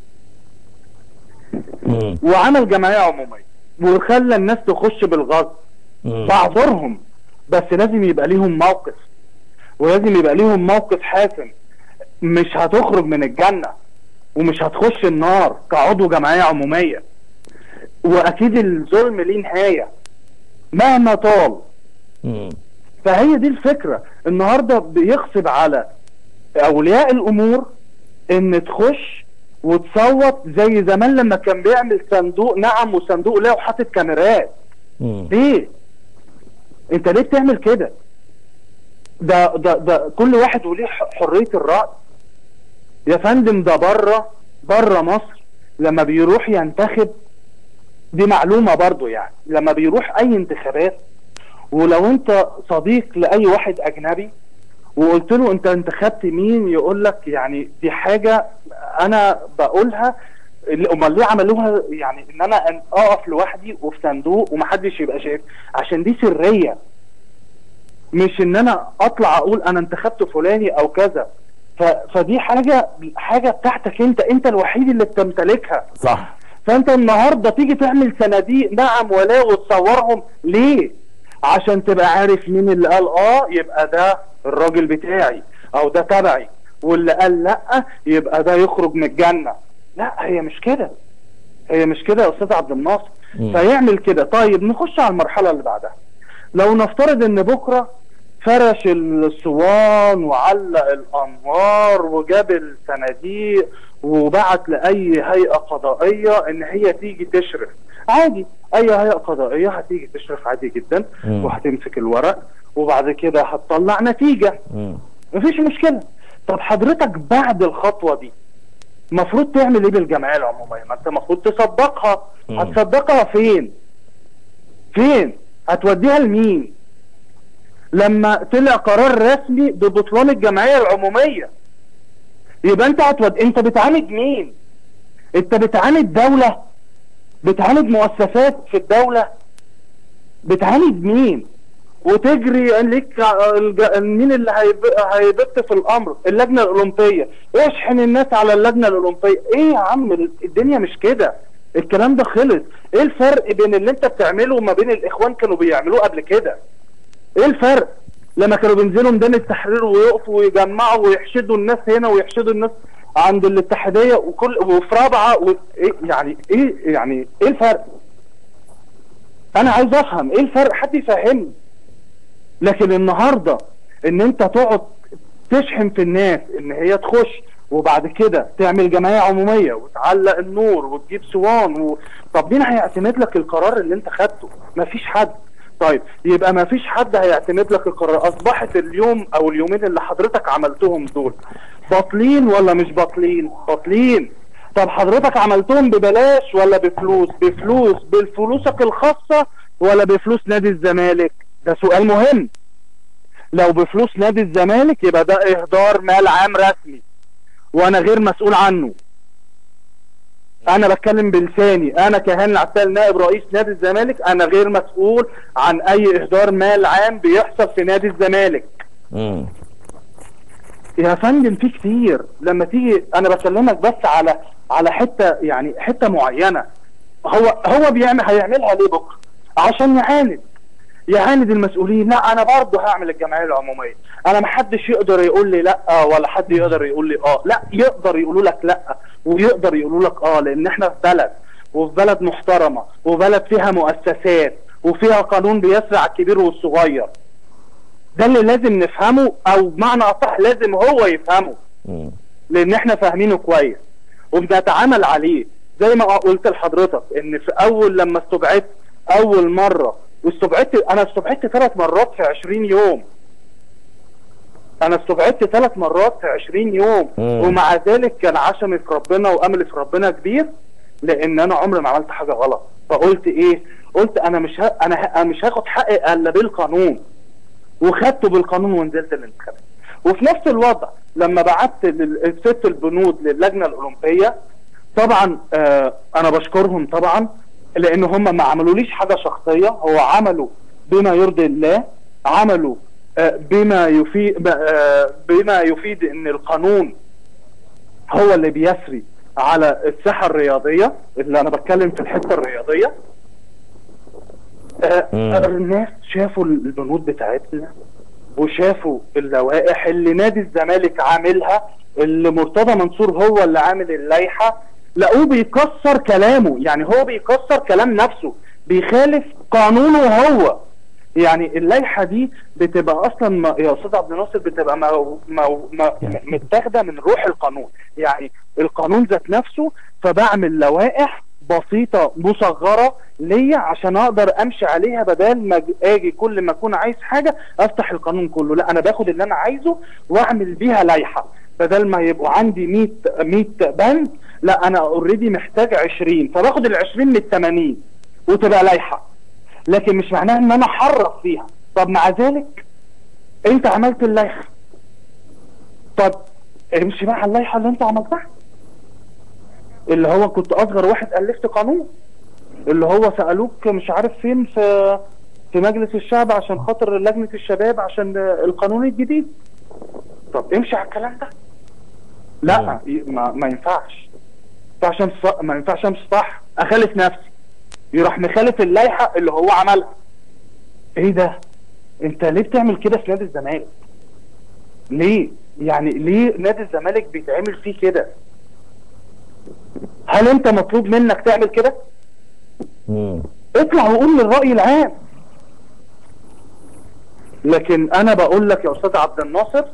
Speaker 1: مم.
Speaker 2: وعمل جمعيه عموميه وخلى الناس تخش بالغصب
Speaker 1: مم.
Speaker 2: بعذرهم بس لازم يبقى ليهم موقف ولازم يبقى ليهم موقف حاسم مش هتخرج من الجنة ومش هتخش النار كعضو جمعية عمومية واكيد الظلم ليه نهاية مهما طال
Speaker 1: مم.
Speaker 2: فهي دي الفكرة النهاردة بيغصب على اولياء الامور ان تخش وتصوت زي زمان لما كان بيعمل صندوق نعم وصندوق لا وحاطط كاميرات
Speaker 1: مم.
Speaker 2: ليه انت ليه بتعمل كده ده ده ده كل واحد وليه ح- حريه الراي يا فندم ده بره بره مصر لما بيروح ينتخب دي معلومه برضو يعني لما بيروح اي انتخابات ولو انت صديق لاي واحد اجنبي وقلت له انت انتخبت مين يقول لك يعني دي حاجه انا بقولها اللي- امال ليه عملوها يعني ان انا أن- اقف لوحدي وفي صندوق ومحدش يبقى شايف عشان دي سريه مش ان انا اطلع اقول انا انتخبت فلاني او كذا ف... فدي حاجه حاجه بتاعتك انت انت الوحيد اللي بتمتلكها
Speaker 1: صح
Speaker 2: فانت النهارده تيجي تعمل صناديق نعم ولا وتصورهم ليه عشان تبقى عارف مين اللي قال اه يبقى ده الراجل بتاعي او ده تبعي واللي قال لا يبقى ده يخرج من الجنه لا هي مش كده هي مش كده يا استاذ عبد الناصر
Speaker 1: مم.
Speaker 2: فيعمل كده طيب نخش على المرحله اللي بعدها لو نفترض ان بكره فرش الصوان وعلق الانوار وجاب الصناديق وبعت لاي هيئه قضائيه ان هي تيجي تشرف عادي اي هيئه قضائيه هتيجي تشرف عادي جدا
Speaker 1: مم.
Speaker 2: وهتمسك الورق وبعد كده هتطلع نتيجه
Speaker 1: مم.
Speaker 2: مفيش مشكله طب حضرتك بعد الخطوه دي المفروض تعمل ايه بالجمعيه العموميه ما انت المفروض تصدقها
Speaker 1: مم.
Speaker 2: هتصدقها فين فين هتوديها لمين لما طلع قرار رسمي ببطلان الجمعيه العموميه يبقى انت هتود انت بتعاند مين انت بتعاند دوله بتعاند مؤسسات في الدوله بتعاند مين وتجري ليك الج- مين اللي هيب- هيبت في الامر اللجنه الاولمبيه اشحن الناس على اللجنه الاولمبيه ايه يا عم الدنيا مش كده الكلام ده خلص ايه الفرق بين اللي انت بتعمله وما بين الاخوان كانوا بيعملوه قبل كده ايه الفرق لما كانوا بينزلوا ميدان التحرير ويقفوا ويجمعوا ويحشدوا الناس هنا ويحشدوا الناس عند الاتحاديه وكل وفي رابعه و... إيه يعني ايه يعني ايه الفرق انا عايز افهم ايه الفرق حد يفهمني لكن النهارده ان انت تقعد تشحن في الناس ان هي تخش وبعد كده تعمل جمعيه عموميه وتعلق النور وتجيب صوان و... طب مين هيعتمد لك القرار اللي انت خدته؟ مفيش حد طيب يبقى مفيش حد هيعتمد لك القرار اصبحت اليوم او اليومين اللي حضرتك عملتهم دول باطلين ولا مش باطلين؟ باطلين طب حضرتك عملتهم ببلاش ولا بفلوس؟ بفلوس بفلوسك الخاصه ولا بفلوس نادي الزمالك؟ ده سؤال مهم لو بفلوس نادي الزمالك يبقى ده اهدار مال عام رسمي وانا غير مسؤول عنه انا بتكلم بلساني انا كهان العتال نائب رئيس نادي الزمالك انا غير مسؤول عن اي اهدار مال عام بيحصل في نادي الزمالك
Speaker 1: مم.
Speaker 2: يا فندم في كتير لما تيجي انا بكلمك بس على على حته يعني حته معينه هو هو بيعمل هيعملها ليه بكره عشان يعاند يعاند المسؤولين لا انا برضه هعمل الجمعيه العموميه انا ما حدش يقدر يقول لي لا ولا حد يقدر يقول لي اه لا يقدر يقولوا لك لا ويقدر يقولوا لك اه لان احنا في بلد وفي بلد محترمه وبلد فيها مؤسسات وفيها قانون بيسرع الكبير والصغير ده اللي لازم نفهمه او بمعنى اصح لازم هو يفهمه
Speaker 1: مم.
Speaker 2: لان احنا فاهمينه كويس وبنتعامل عليه زي ما قلت لحضرتك ان في اول لما استبعدت اول مره واستبعدت انا استبعدت ثلاث مرات في 20 يوم انا استبعدت ثلاث مرات في 20 يوم
Speaker 1: مم.
Speaker 2: ومع ذلك كان عشمي في ربنا واملي في ربنا كبير لان انا عمري ما عملت حاجه غلط فقلت ايه قلت انا مش ه... انا, ه... أنا مش هاخد حقي الا بالقانون وخدته بالقانون ونزلت الانتخابات وفي نفس الوضع لما بعت لل- ست البنود للجنه الاولمبيه طبعا آه انا بشكرهم طبعا لان هم ما عملوليش حاجه شخصيه هو عملوا بما يرضي الله عملوا آه بما يفيد آه بما يفيد ان القانون هو اللي بيسري على الساحه الرياضيه اللي انا بتكلم في الحته الرياضيه آه
Speaker 1: مم.
Speaker 2: الناس شافوا البنود بتاعتنا وشافوا اللوائح اللي نادي الزمالك عاملها اللي مرتضى منصور هو اللي عامل اللائحه لقوه بيكسر كلامه يعني هو بيكسر كلام نفسه بيخالف قانونه هو يعني اللائحه دي بتبقى اصلا ما- يا استاذ عبد الناصر بتبقى مو مو مو متاخده من روح القانون يعني القانون ذات نفسه فبعمل لوائح بسيطه مصغره ليا عشان اقدر امشي عليها بدل ما أج- اجي كل ما اكون عايز حاجه افتح القانون كله لا انا باخد اللي انا عايزه واعمل بيها لائحه بدل ما يبقوا عندي 100 100 بند لا انا اوريدي محتاج 20 فباخد ال 20 من ال 80 وتبقى لائحه لكن مش معناها ان انا احرف فيها طب مع ذلك انت عملت اللائحه طب امشي بقى على اللائحه اللي انت عملتها اللي هو كنت اصغر واحد الفت قانون اللي هو سالوك مش عارف فين في في مجلس الشعب عشان خاطر لجنه الشباب عشان القانون الجديد طب امشي على الكلام ده لا ي- ما, ما ينفعش ما ينفعش أمشي صح- ما ينفعش امشي صح اخالف نفسي يروح مخالف اللائحه اللي هو عملها ايه ده انت ليه بتعمل كده في نادي الزمالك ليه يعني ليه نادي الزمالك بيتعمل فيه كده هل انت مطلوب منك تعمل كده
Speaker 1: مم.
Speaker 2: اطلع وقول للرأي العام لكن انا بقول لك يا استاذ عبد الناصر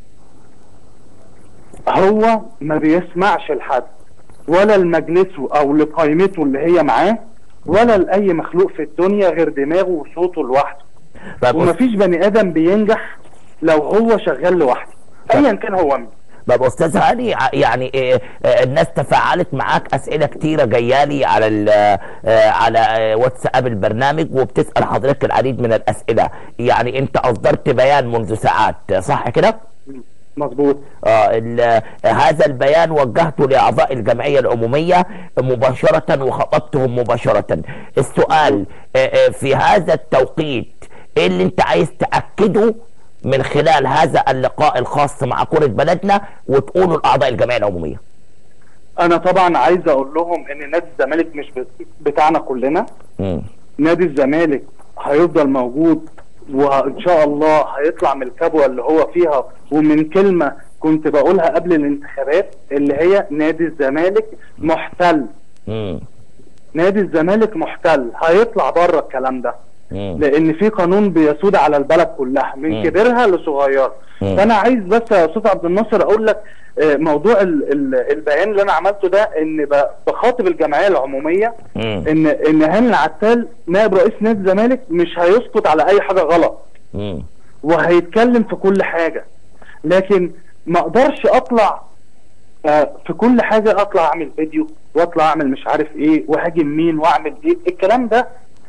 Speaker 2: هو ما بيسمعش لحد ولا لمجلسه او لقائمته اللي هي معاه ولا لاي مخلوق في الدنيا غير دماغه وصوته لوحده
Speaker 1: طب
Speaker 2: ومفيش بني ادم بينجح لو هو شغال لوحده ايا كان هو مين
Speaker 1: طب استاذ هاني ع- يعني إيه آه، الناس تفاعلت معاك اسئله كتيره جايالي على ال- آه، على آه، واتساب البرنامج وبتسال حضرتك العديد من الاسئله يعني انت اصدرت بيان منذ ساعات صح كده؟
Speaker 2: مظبوط
Speaker 1: آه ال- آه، هذا البيان وجهته لاعضاء الجمعيه العموميه مباشره وخطبتهم مباشره السؤال آه، آه، في هذا التوقيت ايه اللي انت عايز تاكده من خلال هذا اللقاء الخاص مع كره بلدنا وتقوله لاعضاء الجمعيه العموميه
Speaker 2: انا طبعا عايز اقول لهم ان نادي الزمالك مش بت- بتاعنا كلنا
Speaker 1: مم.
Speaker 2: نادي الزمالك هيفضل موجود وان شاء الله هيطلع من الكبوه اللي هو فيها ومن كلمه كنت بقولها قبل الانتخابات اللي هي نادي الزمالك محتل
Speaker 1: مم.
Speaker 2: نادي الزمالك محتل هيطلع بره الكلام ده
Speaker 1: مم.
Speaker 2: لان في قانون بيسود على البلد كلها من
Speaker 1: مم.
Speaker 2: كبيرها لصغيرها
Speaker 1: مم.
Speaker 2: فانا عايز بس يا استاذ عبد الناصر اقول لك آه، موضوع ال- ال- البيان اللي انا عملته ده ان ب- بخاطب الجمعيه العموميه
Speaker 1: مم.
Speaker 2: ان ان هاني العتال نائب رئيس نادي الزمالك مش هيسكت على اي حاجه غلط
Speaker 1: مم.
Speaker 2: وهيتكلم في كل حاجه لكن ما اقدرش اطلع آه، في كل حاجه اطلع اعمل فيديو واطلع اعمل مش عارف ايه وهاجم مين واعمل ايه الكلام ده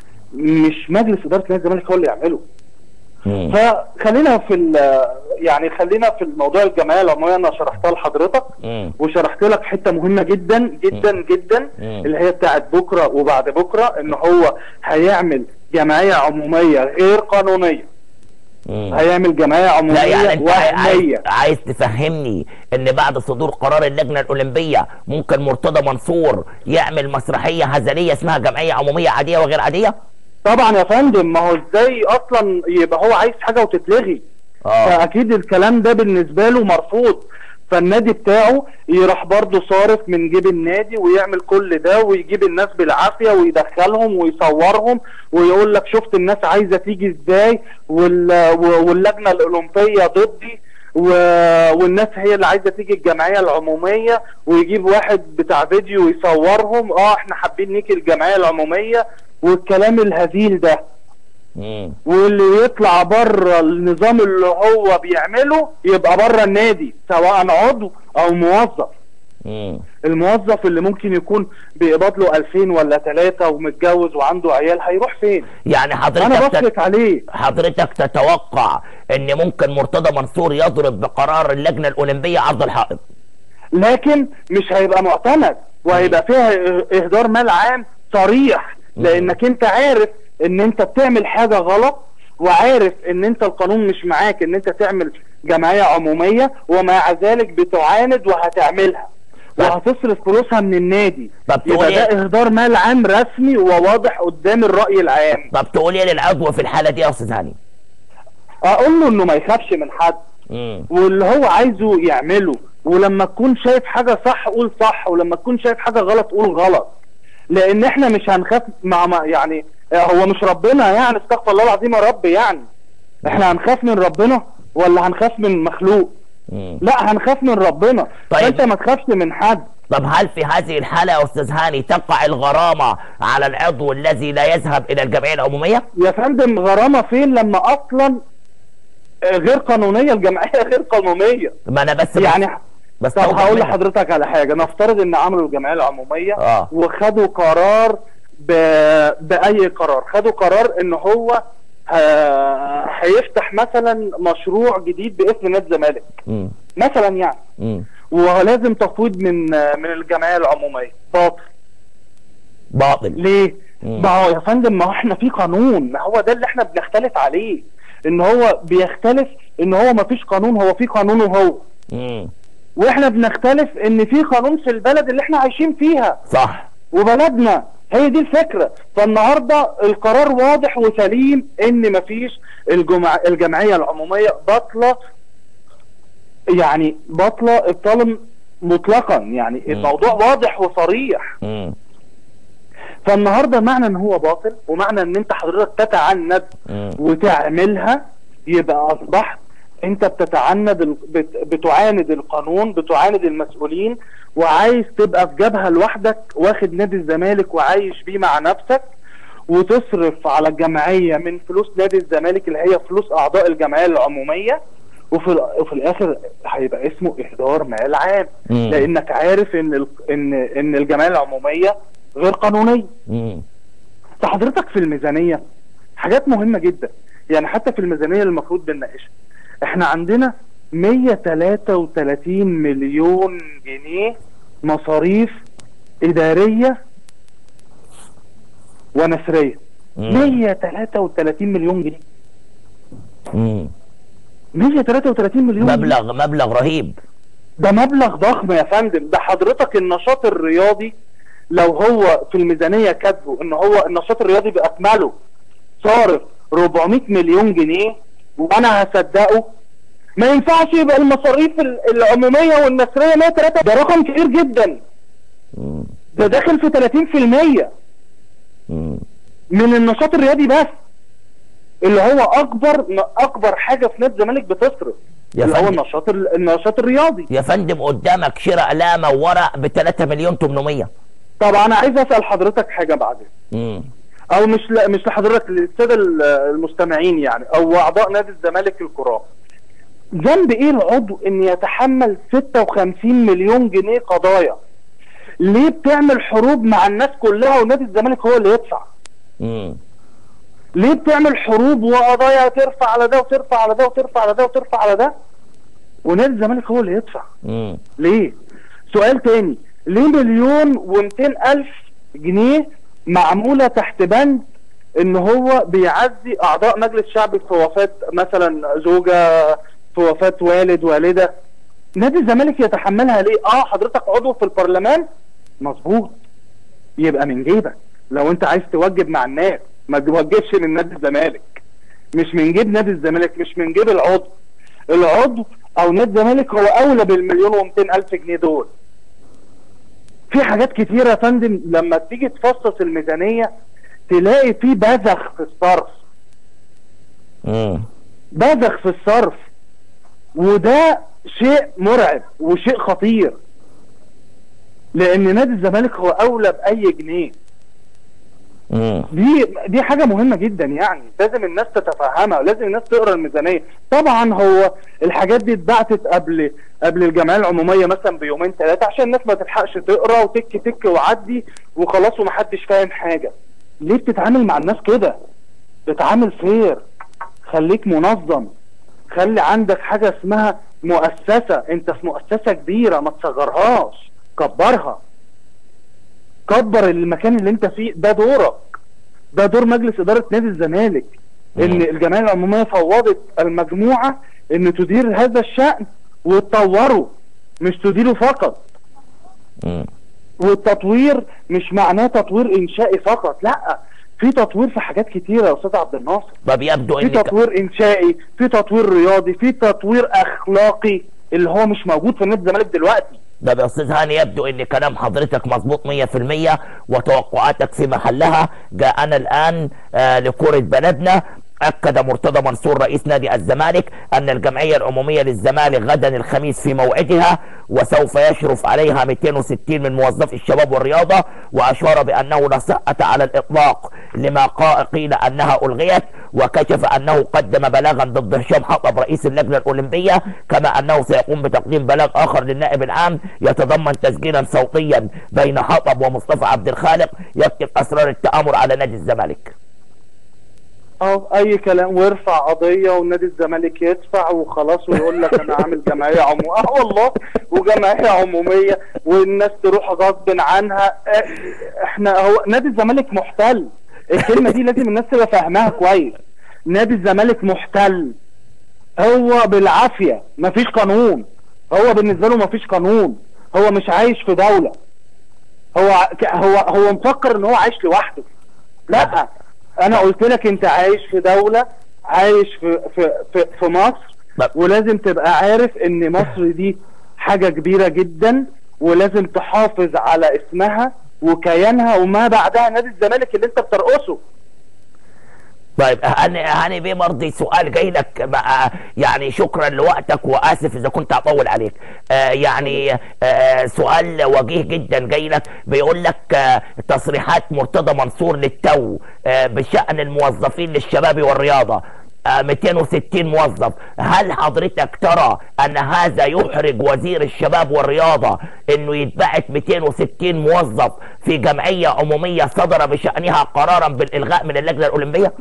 Speaker 2: مش مجلس اداره نادي الزمالك هو اللي يعمله
Speaker 1: مم.
Speaker 2: فخلينا في ال- يعني خلينا في الموضوع الجمعيه العموميه انا شرحتها لحضرتك
Speaker 1: مم.
Speaker 2: وشرحت لك حته مهمه جدا جدا جدا
Speaker 1: مم.
Speaker 2: اللي هي بتاعت بكره وبعد بكره ان هو هيعمل جمعيه عموميه غير قانونيه
Speaker 1: مم.
Speaker 2: هيعمل جمعيه
Speaker 1: لا
Speaker 2: عموميه
Speaker 1: يعني انت عايز,
Speaker 2: وهميه
Speaker 1: عايز تفهمني ان بعد صدور قرار اللجنه الاولمبيه ممكن مرتضى منصور يعمل مسرحيه هزليه اسمها جمعيه عموميه عاديه وغير عاديه؟
Speaker 2: طبعا يا فندم ما هو ازاي اصلا يبقى هو عايز حاجه وتتلغي
Speaker 1: اه
Speaker 2: فاكيد الكلام ده بالنسبه له مرفوض فالنادي بتاعه يروح برضه صارف من جيب النادي ويعمل كل ده ويجيب الناس بالعافيه ويدخلهم ويصورهم ويقول لك شفت الناس عايزه تيجي ازاي وال- واللجنه الاولمبيه ضدي و- والناس هي اللي عايزه تيجي الجمعيه العموميه ويجيب واحد بتاع فيديو ويصورهم اه احنا حابين نيجي الجمعيه العموميه والكلام الهزيل ده
Speaker 1: مم.
Speaker 2: واللي يطلع بره النظام اللي هو بيعمله يبقى بره النادي سواء عضو او موظف
Speaker 1: مم.
Speaker 2: الموظف اللي ممكن يكون بيقبض له 2000 ولا 3 ومتجوز وعنده عيال هيروح فين
Speaker 1: يعني
Speaker 2: انا
Speaker 1: حضرتك تت-
Speaker 2: بصرف عليه
Speaker 1: حضرتك تتوقع ان ممكن مرتضى منصور يضرب بقرار اللجنه الاولمبيه عرض الحائط
Speaker 2: لكن مش هيبقى معتمد وهيبقى فيها اهدار مال عام صريح لانك انت عارف ان انت بتعمل حاجه غلط وعارف ان انت القانون مش معاك ان انت تعمل جمعيه عموميه ومع ذلك بتعاند وهتعملها
Speaker 1: طب-
Speaker 2: وهتصرف فلوسها من النادي
Speaker 1: طب تقول
Speaker 2: يبقى ده
Speaker 1: إيه؟
Speaker 2: اهدار مال عام رسمي وواضح قدام الراي العام
Speaker 1: طب تقول ايه للعضو في الحاله دي يا استاذ هاني؟
Speaker 2: اقول له انه ما يخافش من حد
Speaker 1: مم.
Speaker 2: واللي هو عايزه يعمله ولما تكون شايف حاجة صح قول صح ولما تكون شايف حاجة غلط قول غلط لان احنا مش هنخاف مع ما يعني هو مش ربنا يعني استغفر الله العظيم يا رب يعني احنا هنخاف من ربنا ولا هنخاف من مخلوق
Speaker 1: مم.
Speaker 2: لا هنخاف من ربنا
Speaker 1: طيب.
Speaker 2: فانت ما تخافش من حد
Speaker 1: طب هل في هذه الحالة يا أستاذ هاني تقع الغرامة على العضو الذي لا يذهب إلى الجمعية العمومية؟
Speaker 2: يا فندم غرامه فين لما اصلا آه، غير قانونيه الجمعيه غير قانونيه
Speaker 1: ما أنا بس
Speaker 2: يعني
Speaker 1: بس
Speaker 2: طب هقول لحضرتك على حاجه نفترض ان عملوا الجمعيه العموميه
Speaker 1: آه.
Speaker 2: وخدوا قرار ب... باي قرار خدوا قرار ان هو ه- هيفتح مثلا مشروع جديد باسم نادي الزمالك
Speaker 1: مم.
Speaker 2: مثلا يعني
Speaker 1: مم.
Speaker 2: ولازم تفويض من من الجمعيه العموميه باطل
Speaker 1: باطل
Speaker 2: ليه؟
Speaker 1: مم.
Speaker 2: ما هو يا فندم ما هو احنا في قانون ما هو ده اللي احنا بنختلف عليه ان هو بيختلف ان هو ما فيش قانون هو في قانون وهو
Speaker 1: مم.
Speaker 2: واحنا بنختلف ان في قانون في البلد اللي احنا عايشين فيها
Speaker 1: صح
Speaker 2: وبلدنا هي دي الفكرة فالنهاردة القرار واضح وسليم ان مفيش الجمع... الجمعية العمومية بطلة يعني بطلة ابطالا مطلقا يعني الموضوع واضح وصريح
Speaker 1: مم.
Speaker 2: فالنهارده معنى ان هو باطل ومعنى ان انت حضرتك تتعند
Speaker 1: مم.
Speaker 2: وتعملها يبقى اصبحت انت بتتعند ال... بت... بتعاند القانون بتعاند المسؤولين وعايز تبقى في جبهه لوحدك واخد نادي الزمالك وعايش بيه مع نفسك وتصرف على الجمعيه من فلوس نادي الزمالك اللي هي فلوس اعضاء الجمعيه العموميه وفي ال... وفي الاخر هيبقى اسمه اهدار مال عام
Speaker 1: مم.
Speaker 2: لانك عارف ان ال... ان ان الجمعيه العموميه غير قانونيه
Speaker 1: مم.
Speaker 2: فحضرتك في الميزانية حاجات مهمة جدا يعني حتى في الميزانية اللي المفروض بنناقشها احنا عندنا 133 مليون جنيه مصاريف إدارية ونسرية
Speaker 1: مم.
Speaker 2: 133 مليون جنيه
Speaker 1: مم.
Speaker 2: 133 مليون جنيه.
Speaker 1: مبلغ مبلغ رهيب
Speaker 2: ده مبلغ ضخم يا فندم ده حضرتك النشاط الرياضي لو هو في الميزانية كاتبه ان هو النشاط الرياضي بأكمله صارف 400 مليون جنيه وانا هصدقه ما ينفعش يبقى المصاريف ال- العمومية والنسرية 103 ده رقم كبير جدا
Speaker 1: مم.
Speaker 2: ده داخل في 30%
Speaker 1: مم.
Speaker 2: من النشاط الرياضي بس اللي هو اكبر اكبر حاجة في نادي الزمالك بتصرف
Speaker 1: يا
Speaker 2: اللي هو
Speaker 1: فندم.
Speaker 2: النشاط ال- النشاط الرياضي
Speaker 1: يا فندم قدامك شراء لامة وورق ب 3 مليون 800
Speaker 2: طب انا عايز اسال حضرتك حاجه بعدين
Speaker 1: مم.
Speaker 2: او مش لا مش لحضرتك للساده ال- المستمعين يعني او اعضاء نادي الزمالك الكرام ذنب ايه العضو ان يتحمل 56 مليون جنيه قضايا ليه بتعمل حروب مع الناس كلها ونادي الزمالك هو اللي يدفع
Speaker 1: مم.
Speaker 2: ليه بتعمل حروب وقضايا ترفع على ده وترفع على ده وترفع على ده وترفع على ده ونادي الزمالك هو اللي يدفع
Speaker 1: مم.
Speaker 2: ليه؟ سؤال تاني ليه مليون ومتين ألف جنيه معمولة تحت بند ان هو بيعزي اعضاء مجلس شعبي في وفاة مثلا زوجة في وفاة والد والدة نادي الزمالك يتحملها ليه اه حضرتك عضو في البرلمان مظبوط يبقى من جيبك لو انت عايز توجب مع الناس ما توجبش من نادي الزمالك مش من جيب نادي الزمالك مش من جيب العضو العضو او نادي الزمالك هو اولى بالمليون ومتين الف جنيه دول في حاجات كتيرة يا فندم لما تيجي تفصص الميزانية تلاقي في بذخ في الصرف
Speaker 1: مم.
Speaker 2: بذخ في الصرف وده شيء مرعب وشيء خطير لان نادي الزمالك هو اولى باي جنيه
Speaker 1: مم.
Speaker 2: دي دي حاجه مهمه جدا يعني لازم الناس تتفهمها ولازم الناس تقرا الميزانيه طبعا هو الحاجات دي اتبعتت قبل قبل الجمعيه العموميه مثلا بيومين ثلاثه عشان الناس ما تلحقش تقرا وتك تك وعدي وخلاص ومحدش فاهم حاجه ليه بتتعامل مع الناس كده بتعامل فير خليك منظم خلي عندك حاجه اسمها مؤسسه انت في مؤسسه كبيره ما تصغرهاش كبرها كبر المكان اللي انت فيه ده دورك ده دور مجلس اداره نادي الزمالك ان
Speaker 1: مم.
Speaker 2: الجمعيه العموميه فوضت المجموعه ان تدير هذا الشان وتطوره مش تديره فقط
Speaker 1: مم.
Speaker 2: والتطوير مش معناه تطوير انشائي فقط لا في تطوير في حاجات كتيره يا استاذ عبد الناصر
Speaker 1: طب يبدو
Speaker 2: في
Speaker 1: انك
Speaker 2: تطوير انشائي في تطوير رياضي في تطوير اخلاقي اللي هو مش موجود في نادي الزمالك دلوقتي
Speaker 1: ده يا استاذ هاني يبدو ان كلام حضرتك مظبوط 100% وتوقعاتك في محلها جاءنا الان آه لكرة بلدنا أكد مرتضى منصور رئيس نادي الزمالك أن الجمعية العمومية للزمالك غدا الخميس في موعدها وسوف يشرف عليها 260 من موظفي الشباب والرياضة وأشار بأنه لا صحة على الإطلاق لما قيل أنها ألغيت وكشف أنه قدم بلاغا ضد هشام حطب رئيس اللجنة الأولمبية كما أنه سيقوم بتقديم بلاغ آخر للنائب العام يتضمن تسجيلا صوتيا بين حطب ومصطفى عبد الخالق يكتب أسرار التآمر على نادي الزمالك
Speaker 2: اه اي كلام ويرفع قضيه ونادي الزمالك يدفع وخلاص ويقول لك انا عامل جمعيه عموميه اه والله وجمعيه عموميه والناس تروح غصب عنها اه، احنا هو نادي الزمالك محتل الكلمه دي لازم الناس تبقى فاهماها كويس نادي الزمالك محتل هو بالعافيه مفيش قانون هو بالنسبه له مفيش قانون هو مش عايش في دوله هو ع- هو هو مفكر ان هو عايش لوحده لا انا قلت لك انت عايش في دولة عايش في في في, في مصر
Speaker 1: ب-
Speaker 2: ولازم تبقى عارف ان مصر دي حاجة كبيرة جدا ولازم تحافظ على اسمها وكيانها وما بعدها نادي الزمالك اللي انت بترقصه
Speaker 1: طيب هاني هاني بيه مرضي سؤال جاي لك بقى يعني شكرا لوقتك واسف اذا كنت اطول عليك آه يعني آه سؤال وجيه جدا جاي لك بيقول لك آه تصريحات مرتضى منصور للتو آه بشان الموظفين للشباب والرياضه آه 260 موظف هل حضرتك ترى ان هذا يحرج وزير الشباب والرياضه انه يتبعت 260 موظف في جمعيه عموميه صدر بشانها قرارا بالالغاء من اللجنه الاولمبيه؟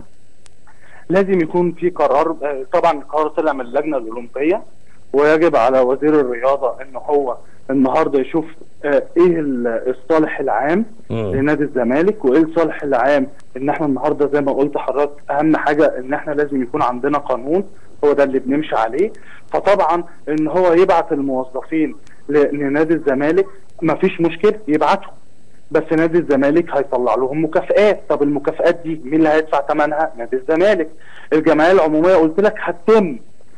Speaker 2: لازم يكون في قرار آه، طبعا القرار طلع من اللجنه الاولمبيه ويجب على وزير الرياضه ان هو النهارده يشوف آه، ايه ال- الصالح العام
Speaker 1: مم.
Speaker 2: لنادي الزمالك وايه الصالح العام ان احنا النهارده زي ما قلت حضرتك اهم حاجه ان احنا لازم يكون عندنا قانون هو ده اللي بنمشي عليه فطبعا ان هو يبعت الموظفين ل- لنادي الزمالك مفيش مشكله يبعتهم بس نادي الزمالك هيطلع لهم مكافآت طب المكافآت دي مين اللي هيدفع ثمنها نادي الزمالك الجمعيه العموميه قلت لك هتتم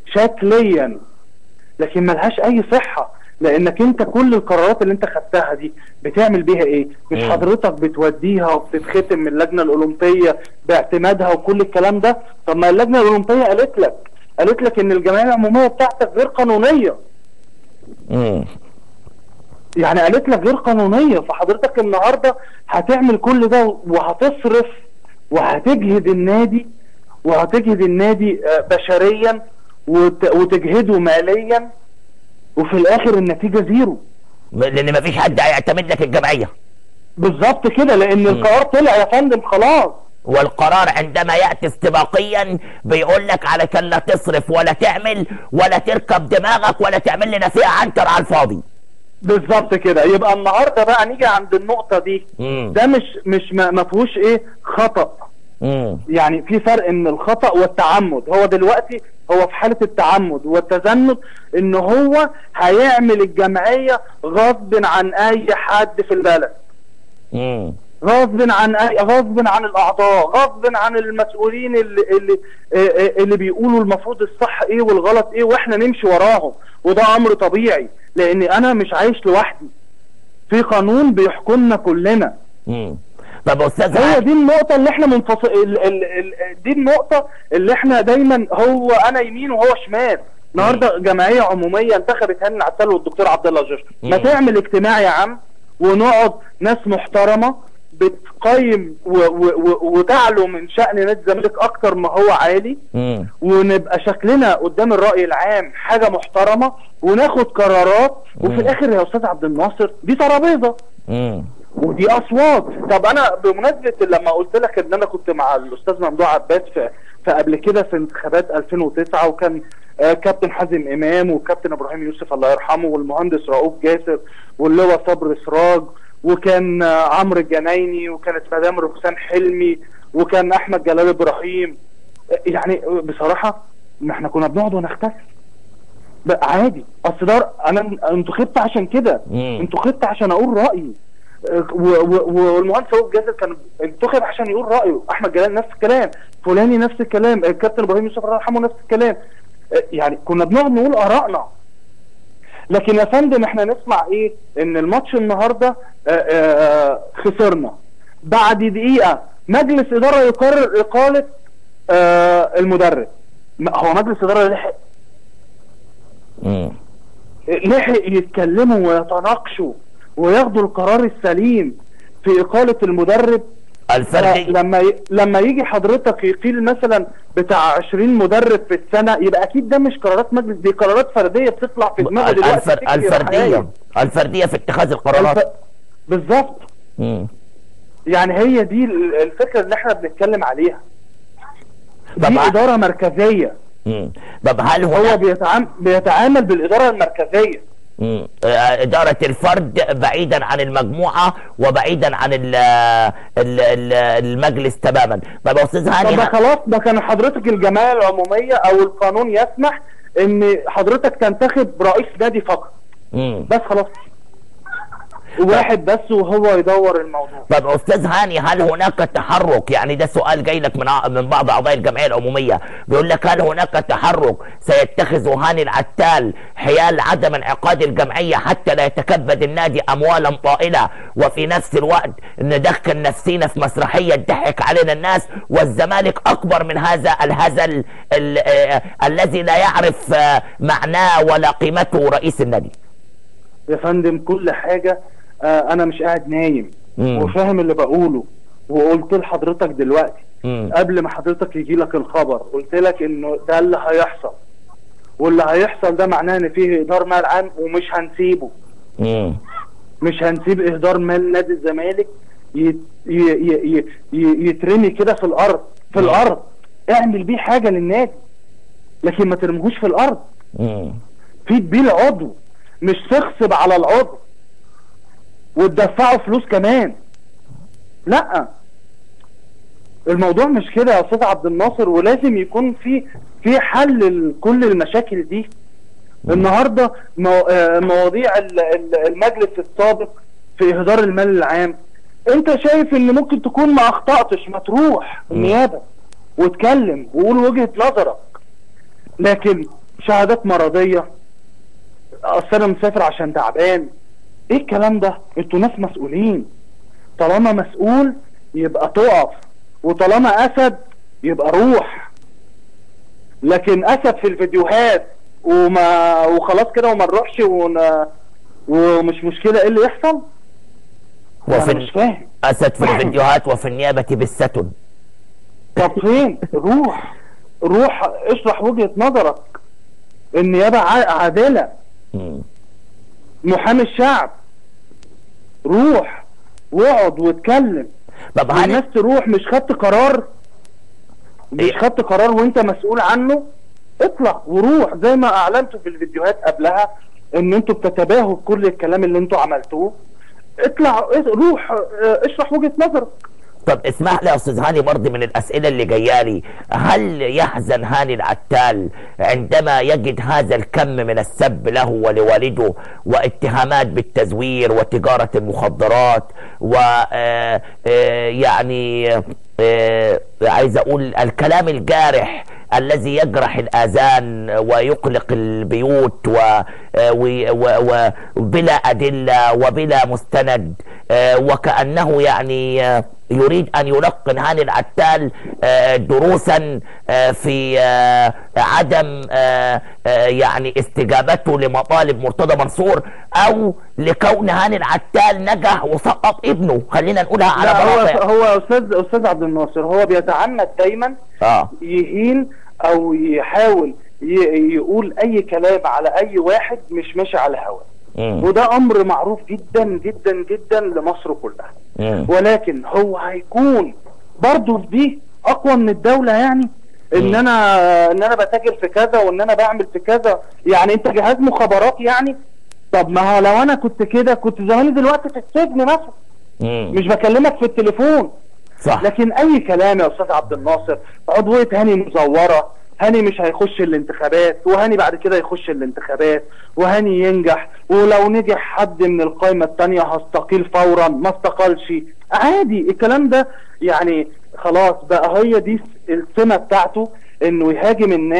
Speaker 2: شكليا لكن ملهاش اي صحه لانك انت كل القرارات اللي انت خدتها دي بتعمل بيها ايه مش
Speaker 1: مم.
Speaker 2: حضرتك بتوديها وبتتختم من اللجنه الاولمبيه باعتمادها وكل الكلام ده طب ما اللجنه الاولمبيه قالت لك قالت لك ان الجمعيه العموميه بتاعتك غير قانونيه
Speaker 1: مم.
Speaker 2: يعني قالت لك غير قانونيه فحضرتك النهارده هتعمل كل ده وهتصرف وهتجهد النادي وهتجهد النادي آه، بشريا وت- وتجهده ماليا وفي الاخر النتيجه زيرو
Speaker 1: لان مفيش حد هيعتمد لك الجمعيه
Speaker 2: بالظبط كده لان القرار طلع يا فندم خلاص
Speaker 1: والقرار عندما ياتي استباقيا بيقول لك علشان لا تصرف ولا تعمل ولا تركب دماغك ولا تعمل لنا فيها عنتر على الفاضي
Speaker 2: بالظبط كده يبقى النهارده بقى نيجي عند النقطه دي
Speaker 1: مم.
Speaker 2: ده مش مش ما ما فيهوش ايه خطأ
Speaker 1: مم.
Speaker 2: يعني في فرق من الخطأ والتعمد هو دلوقتي هو في حالة التعمد والتزمت ان هو هيعمل الجمعية غصب عن اي حد في البلد
Speaker 1: مم.
Speaker 2: غصب عن أي غصب عن الاعضاء غصب عن المسؤولين اللي اللي آه، آه، اللي بيقولوا المفروض الصح ايه والغلط ايه واحنا نمشي وراهم وده امر طبيعي لان انا مش عايش لوحدي في قانون بيحكمنا كلنا
Speaker 1: مم. طب يا استاذ
Speaker 2: هي
Speaker 1: علي
Speaker 2: دي النقطة اللي احنا منفصل ال... ال... ال... دي النقطة اللي احنا دايما هو انا يمين وهو شمال النهارده جمعية عمومية انتخبت هاني العسل والدكتور عبد الله جوش ما
Speaker 1: مم.
Speaker 2: تعمل اجتماع يا عم ونقعد ناس محترمة بتقيم و... و... و... وتعلو من شأن نادي الزمالك اكتر ما هو عالي
Speaker 1: مم.
Speaker 2: ونبقى شكلنا قدام الرأي العام حاجة محترمة وناخد قرارات وفي
Speaker 1: مم.
Speaker 2: الاخر يا استاذ عبد الناصر دي ترابيزة
Speaker 1: مم.
Speaker 2: ودي اصوات طب انا بمناسبه لما قلت لك ان انا كنت مع الاستاذ ممدوح عباس في في قبل كده في انتخابات 2009 وكان آه، كابتن حازم امام وكابتن ابراهيم يوسف الله يرحمه والمهندس رؤوف جاسر واللواء صبر سراج وكان آه، عمرو الجنايني وكانت مدام رخسان حلمي وكان احمد جلال ابراهيم آه، يعني آه، بصراحه ما احنا كنا بنقعد ونختلف بقى عادي اصل ده انا انتخبت عشان كده
Speaker 1: مم.
Speaker 2: انتخبت عشان اقول رايي و- و- والمهندس رؤوف جاسر كان انتخب عشان يقول رايه احمد جلال نفس الكلام فلاني نفس الكلام الكابتن ابراهيم يوسف الله يرحمه نفس الكلام يعني كنا بنقعد نقول ارائنا لكن يا فندم احنا نسمع ايه ان الماتش النهارده آه، آه، خسرنا بعد دقيقه مجلس اداره يقرر اقاله آه، المدرب ما- هو مجلس اداره لحق
Speaker 1: مم.
Speaker 2: لحق يتكلموا ويتناقشوا وياخدوا القرار السليم في اقاله المدرب
Speaker 1: الفردي
Speaker 2: لما ي... لما يجي حضرتك يقيل مثلا بتاع 20 مدرب في السنه يبقى اكيد ده مش قرارات مجلس دي قرارات فرديه بتطلع في دماغه دلوقتي
Speaker 1: الفر...
Speaker 2: فكري
Speaker 1: الفرديه
Speaker 2: رحايا.
Speaker 1: الفرديه في اتخاذ القرارات
Speaker 2: الف... بالظبط
Speaker 1: مم.
Speaker 2: يعني هي دي ال- الفكره اللي احنا بنتكلم عليها دي
Speaker 1: طبعا.
Speaker 2: اداره مركزيه
Speaker 1: مم. طب هل
Speaker 2: هو
Speaker 1: هناك
Speaker 2: بيتعامل بيتعامل بالاداره المركزيه
Speaker 1: مم. آه، إدارة الفرد بعيدا عن المجموعة وبعيدا عن ال ال ال المجلس تماما طب يا أستاذ
Speaker 2: طب
Speaker 1: هاني
Speaker 2: ما
Speaker 1: ه-
Speaker 2: خلاص ده كان حضرتك الجمعيه العموميه او القانون يسمح ان حضرتك تنتخب رئيس نادي فقط
Speaker 1: مم.
Speaker 2: بس خلاص واحد بس وهو يدور الموضوع
Speaker 1: طب أستاذ هاني هل هناك تحرك يعني ده سؤال جاي لك من ع- من بعض أعضاء الجمعية العمومية بيقول لك هل هناك تحرك سيتخذه هاني العتال حيال عدم انعقاد الجمعية حتى لا يتكبد النادي أموالا طائلة وفي نفس الوقت ندخل نفسينا في مسرحية تضحك علينا الناس والزمالك أكبر من هذا الهزل ال- آه، الذي لا يعرف آه، معناه ولا قيمته رئيس النادي
Speaker 2: يا فندم كل حاجة آه أنا مش قاعد نايم
Speaker 1: مم.
Speaker 2: وفاهم اللي بقوله وقلت لحضرتك دلوقتي
Speaker 1: مم.
Speaker 2: قبل ما حضرتك يجي لك الخبر قلت لك إنه ده اللي هيحصل واللي هيحصل ده معناه إن فيه إهدار مال عام ومش هنسيبه
Speaker 1: مم.
Speaker 2: مش هنسيب إهدار مال نادي الزمالك يت... ي... ي... ي... ي... يترمي كده في الأرض في
Speaker 1: مم.
Speaker 2: الأرض اعمل بيه حاجة للنادي لكن ما ترميهوش في الأرض
Speaker 1: مم.
Speaker 2: فيد بيه العضو مش تغصب على العضو وتدفعه فلوس كمان لا الموضوع مش كده يا استاذ عبد الناصر ولازم يكون في في حل لكل المشاكل دي النهارده مو- آه، مواضيع ال- ال- المجلس السابق في اهدار المال العام انت شايف ان ممكن تكون ما اخطاتش ما تروح النيابه واتكلم وقول وجهه نظرك لكن شهادات مرضيه اصل انا مسافر عشان تعبان ايه الكلام ده انتوا ناس مسؤولين طالما مسؤول يبقى تقف وطالما اسد يبقى روح لكن اسد في الفيديوهات وما وخلاص كده وما نروحش ون... ومش مشكله ايه اللي يحصل
Speaker 1: وفي
Speaker 2: انا مش فاهم
Speaker 1: أسد في الفيديوهات وفي النيابة بالستن
Speaker 2: طب فين روح روح اشرح وجهه نظرك النيابه ع- عادله
Speaker 1: مم.
Speaker 2: محامي الشعب روح واقعد واتكلم
Speaker 1: طب
Speaker 2: الناس
Speaker 1: هل
Speaker 2: تروح مش خدت قرار مش
Speaker 1: إيه؟
Speaker 2: خدت قرار وانت مسؤول عنه اطلع وروح زي ما اعلنتوا في الفيديوهات قبلها ان انتوا بتتباهوا بكل الكلام اللي انتوا عملتوه اطلع اه، روح اه، اشرح وجهة نظرك
Speaker 1: طب اسمح لي يا استاذ هاني برضه من الاسئله اللي جايه لي هل يحزن هاني العتال عندما يجد هذا الكم من السب له ولوالده واتهامات بالتزوير وتجاره المخدرات و آه، آه، يعني آه، عايز اقول الكلام الجارح الذي يجرح الاذان ويقلق البيوت و و- و- وبلا ادله وبلا مستند آه، وكانه يعني آه، يريد ان يلقن هاني العتال آه، دروسا آه، في آه، عدم آه، آه، يعني استجابته لمطالب مرتضى منصور او لكون هاني العتال نجح وسقط ابنه خلينا نقولها على
Speaker 2: لا هو
Speaker 1: بلاطه
Speaker 2: هو استاذ استاذ عبد الناصر هو بيتعمد دايما
Speaker 1: اه
Speaker 2: يهين او يحاول ي- يقول اي كلام على اي واحد مش ماشي على هوا
Speaker 1: مم.
Speaker 2: وده امر معروف جدا جدا جدا لمصر كلها
Speaker 1: مم.
Speaker 2: ولكن هو هيكون برضه في دي اقوى من الدوله يعني ان
Speaker 1: مم.
Speaker 2: انا ان انا بتاجر في كذا وان انا بعمل في كذا يعني انت جهاز مخابرات يعني طب ما هو لو انا كنت كده كنت زماني دلوقتي في السجن مثلا
Speaker 1: مم.
Speaker 2: مش بكلمك في التليفون
Speaker 1: صح
Speaker 2: لكن اي كلام يا استاذ عبد الناصر عضويه هاني مزوره هاني مش هيخش الانتخابات وهاني بعد كده يخش الانتخابات وهاني ينجح ولو نجح حد من القائمه الثانيه هستقيل فورا ما استقالش عادي الكلام ده يعني خلاص بقى هي دي السمه بتاعته انه يهاجم الناس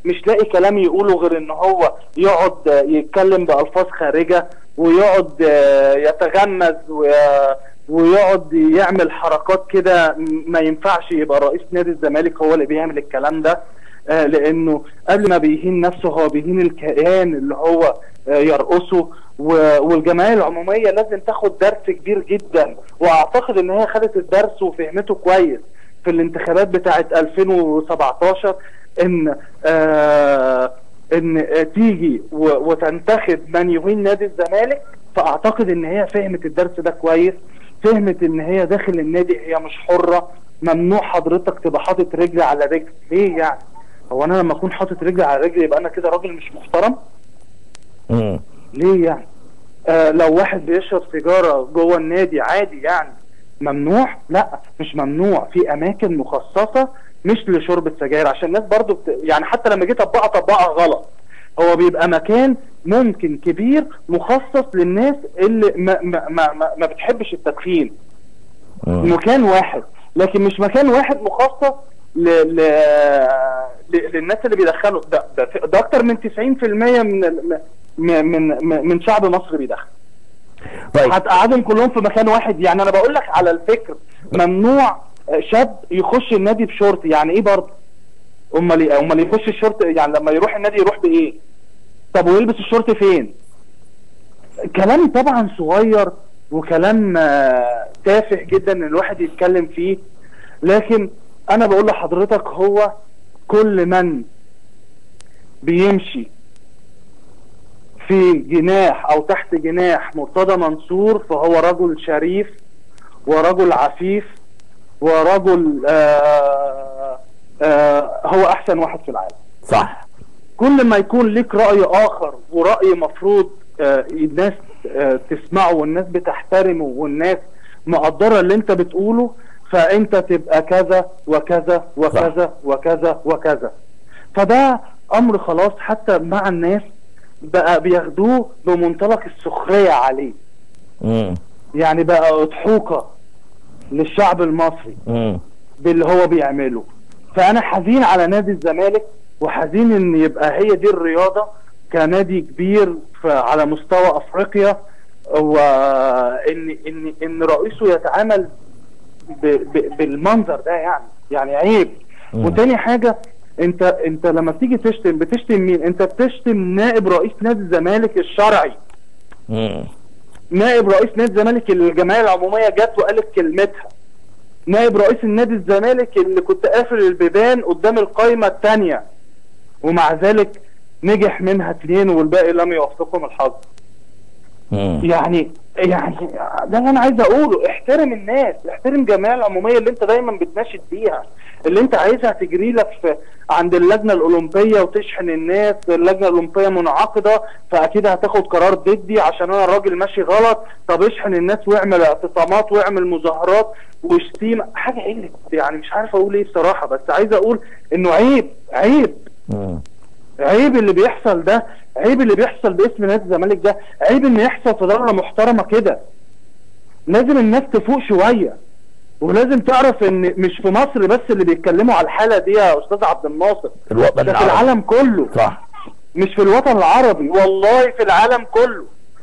Speaker 2: مش لاقي كلام يقوله غير ان هو يقعد آه، يتكلم بالفاظ خارجه ويقعد آه، يتغمز و- ويقعد يعمل حركات كده م- ما ينفعش يبقى رئيس نادي الزمالك هو اللي بيعمل الكلام ده آه، لانه قبل ما بيهين نفسه هو بيهين الكيان اللي هو آه، يرقصه و- والجمعيه العموميه لازم تاخد درس كبير جدا واعتقد ان هي خدت الدرس وفهمته كويس في الانتخابات بتاعه 2017 ان آه ان آه، تيجي و- وتنتخب من يهين نادي الزمالك فاعتقد ان هي فهمت الدرس ده كويس فهمت ان هي داخل النادي هي مش حره ممنوع حضرتك تبقى حاطط رجل على رجل ليه يعني هو انا لما اكون حاطط رجل على رجل يبقى انا كده راجل مش محترم
Speaker 1: مم.
Speaker 2: ليه يعني آه لو واحد بيشرب سيجاره جوه النادي عادي يعني ممنوع لا مش ممنوع في اماكن مخصصه مش لشرب السجاير عشان الناس برضو بت... يعني حتى لما جيت اطبقها طبقها غلط هو بيبقى مكان ممكن كبير مخصص للناس اللي ما ما ما, ما, ما بتحبش التدخين
Speaker 1: مم.
Speaker 2: مكان واحد لكن مش مكان واحد مخصص ل... ل... ل... للناس اللي بيدخنوا ده ده, ده اكتر من 90% من ال- من من من شعب مصر بيدخن
Speaker 1: طيب
Speaker 2: هتقعدهم كلهم في مكان واحد يعني انا بقول لك على الفكر ممنوع شاب يخش النادي بشورت يعني ايه برضه امال ايه امال يخش الشورت يعني لما يروح النادي يروح بايه طب ويلبس الشورت فين كلام طبعا صغير وكلام آه، تافه جدا ان الواحد يتكلم فيه لكن انا بقول لحضرتك هو كل من بيمشي في جناح او تحت جناح مرتضى منصور فهو رجل شريف ورجل عفيف ورجل آه آه هو احسن واحد في العالم
Speaker 1: صح
Speaker 2: كل ما يكون ليك رأي آخر ورأي مفروض آه، الناس آه، تسمعه والناس بتحترمه والناس مقدرة اللي انت بتقوله فانت تبقى كذا وكذا وكذا وكذا وكذا فده امر خلاص حتى مع الناس بقى بياخدوه بمنطلق السخرية عليه
Speaker 1: مم.
Speaker 2: يعني بقى اضحوكة للشعب المصري
Speaker 1: مم.
Speaker 2: باللي هو بيعمله فانا حزين على نادي الزمالك وحزين ان يبقى هي دي الرياضه كنادي كبير ف- على مستوى افريقيا وان ان ان رئيسه يتعامل ب ب بالمنظر ده يعني يعني عيب
Speaker 1: مم.
Speaker 2: وتاني حاجه انت انت لما بتيجي تشتم بتشتم مين انت بتشتم نائب رئيس نادي الزمالك الشرعي
Speaker 1: مم.
Speaker 2: نائب رئيس نادي الزمالك اللي الجمعيه العموميه جت وقالت كلمتها نائب رئيس النادي الزمالك اللي كنت قافل البيبان قدام القايمه الثانيه ومع ذلك نجح منها اثنين والباقي لم يوفقهم الحظ
Speaker 1: مم.
Speaker 2: يعني يعني ده اللي انا عايز اقوله احترم الناس احترم الجمعيه العموميه اللي انت دايما بتناشد بيها اللي انت عايزها تجري لك في عند اللجنه الاولمبيه وتشحن الناس اللجنه الاولمبيه منعقده فاكيد هتاخد قرار ضدي عشان انا الراجل ماشي غلط طب اشحن الناس واعمل اعتصامات واعمل مظاهرات وشتيمه حاجه قله يعني مش عارف اقول ايه بصراحه بس عايز اقول انه عيب عيب
Speaker 1: مم.
Speaker 2: عيب اللي بيحصل ده عيب اللي بيحصل باسم نادي الزمالك ده عيب ان يحصل في دوله محترمه كده لازم الناس تفوق شويه ولازم تعرف ان مش في مصر بس اللي بيتكلموا على الحاله دي يا استاذ عبد الناصر
Speaker 1: الوطن
Speaker 2: ده في
Speaker 1: العربي
Speaker 2: العالم كله
Speaker 1: صح
Speaker 2: مش في الوطن العربي والله في العالم كله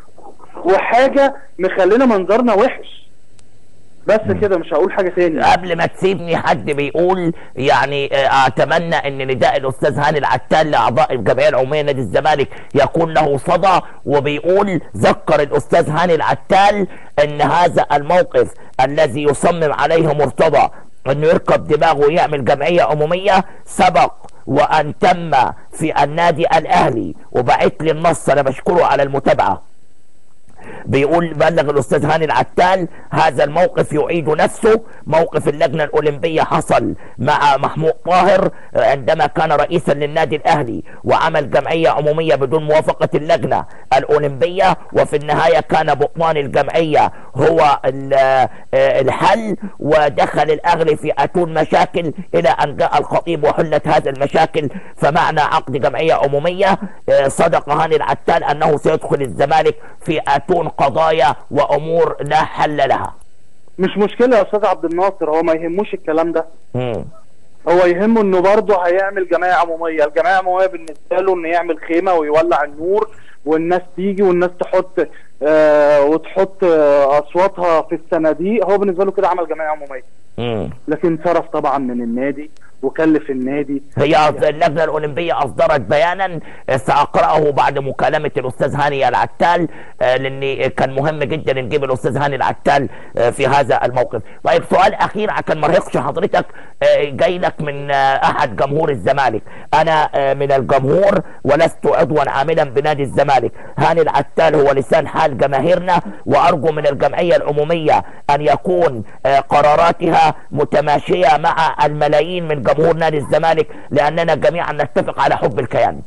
Speaker 2: وحاجه مخلينا منظرنا وحش بس كده مش هقول حاجه تاني
Speaker 1: قبل ما تسيبني حد بيقول يعني آه، اتمنى ان نداء الاستاذ هاني العتال لاعضاء الجمعيه العموميه نادي الزمالك يكون له صدى وبيقول ذكر الاستاذ هاني العتال ان هذا الموقف الذي يصمم عليه مرتضى انه يركب دماغه ويعمل جمعيه عموميه سبق وان تم في النادي الاهلي وبعت لي النص انا بشكره على المتابعه بيقول بلغ الاستاذ هاني العتال هذا الموقف يعيد نفسه موقف اللجنه الاولمبيه حصل مع محمود طاهر عندما كان رئيسا للنادي الاهلي وعمل جمعيه عموميه بدون موافقه اللجنه الاولمبيه وفي النهايه كان بطلان الجمعيه هو ال- آه، الحل ودخل الاهلي في اتون مشاكل الى ان جاء الخطيب وحلت هذه المشاكل فمعنى عقد جمعيه عموميه آه، صدق هاني العتال انه سيدخل الزمالك في اتون قضايا وامور لا حل لها.
Speaker 2: مش مشكله يا استاذ عبد الناصر هو ما يهموش الكلام ده
Speaker 1: مم.
Speaker 2: هو يهمه انه برضه هيعمل جمعيه عموميه، الجمعيه العموميه بالنسبه له انه يعمل خيمه ويولع النور والناس تيجي والناس تحط آه وتحط آه اصواتها في الصناديق هو بالنسبه له كده عمل جمعيه عموميه
Speaker 1: مم.
Speaker 2: لكن صرف طبعا من النادي وكلف النادي
Speaker 1: هي أص- اللجنة الأولمبية أصدرت بيانا آه، سأقرأه بعد مكالمة الأستاذ هاني العتال آه، لأن كان مهم جدا نجيب الأستاذ هاني العتال آه، في هذا الموقف طيب سؤال أخير عشان ما ارهقش حضرتك آه، جاي لك من آه، أحد جمهور الزمالك أنا آه، من الجمهور ولست عضوا عاملا بنادي الزمالك هاني العتال هو لسان حال جماهيرنا وأرجو من الجمعية العمومية أن يكون آه، قراراتها متماشية مع الملايين من جمهور نادي الزمالك لأننا جميعا نتفق على حب الكيان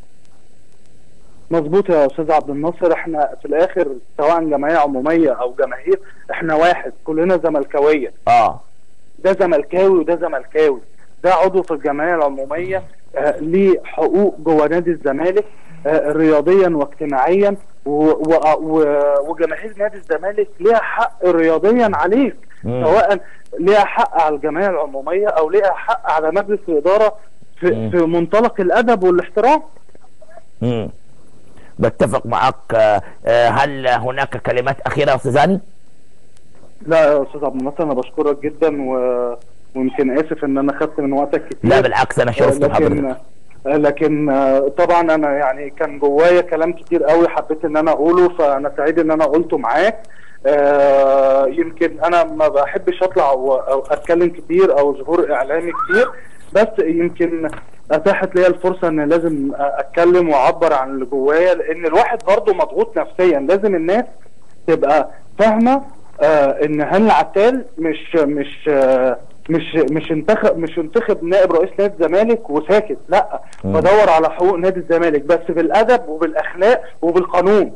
Speaker 2: مظبوط يا استاذ عبد الناصر احنا في الاخر سواء جمعيه عموميه او جماهير احنا واحد كلنا زملكاويه
Speaker 1: اه
Speaker 2: ده زملكاوي وده زملكاوي ده عضو في الجمعيه العموميه آه ليه حقوق جوه نادي الزمالك آه رياضيا واجتماعيا و و و وجماهير نادي الزمالك ليها حق رياضيا عليك
Speaker 1: مم.
Speaker 2: سواء ليها حق على الجمعيه العموميه او ليها حق على مجلس الاداره في,
Speaker 1: مم.
Speaker 2: في منطلق الادب والاحترام
Speaker 1: مم. بتفق معك آه، آه، هل هناك كلمات أخيرة يا أستاذ هاني؟
Speaker 2: لا يا استاذ عبد الناصر انا بشكرك جدا و... ويمكن اسف ان انا خدت من وقتك كتير
Speaker 1: لا بالعكس أنا شرفت
Speaker 2: لكن
Speaker 1: بحضرتك
Speaker 2: لكن آه، طبعا انا يعني كان جوايا كلام كتير قوي حبيت ان انا اقوله فانا سعيد ان انا قلته معاك آه، يمكن انا ما بحبش اطلع و- او اتكلم كتير او ظهور اعلامي كتير بس يمكن اتاحت لي الفرصه ان لازم اتكلم واعبر عن اللي جوايا لان الواحد برضه مضغوط نفسيا لازم الناس تبقى فاهمه آه ان هاني العتال مش مش آه مش مش انتخب مش انتخب نائب رئيس نادي الزمالك وساكت لا
Speaker 1: مم.
Speaker 2: بدور على حقوق نادي الزمالك بس بالادب وبالاخلاق وبالقانون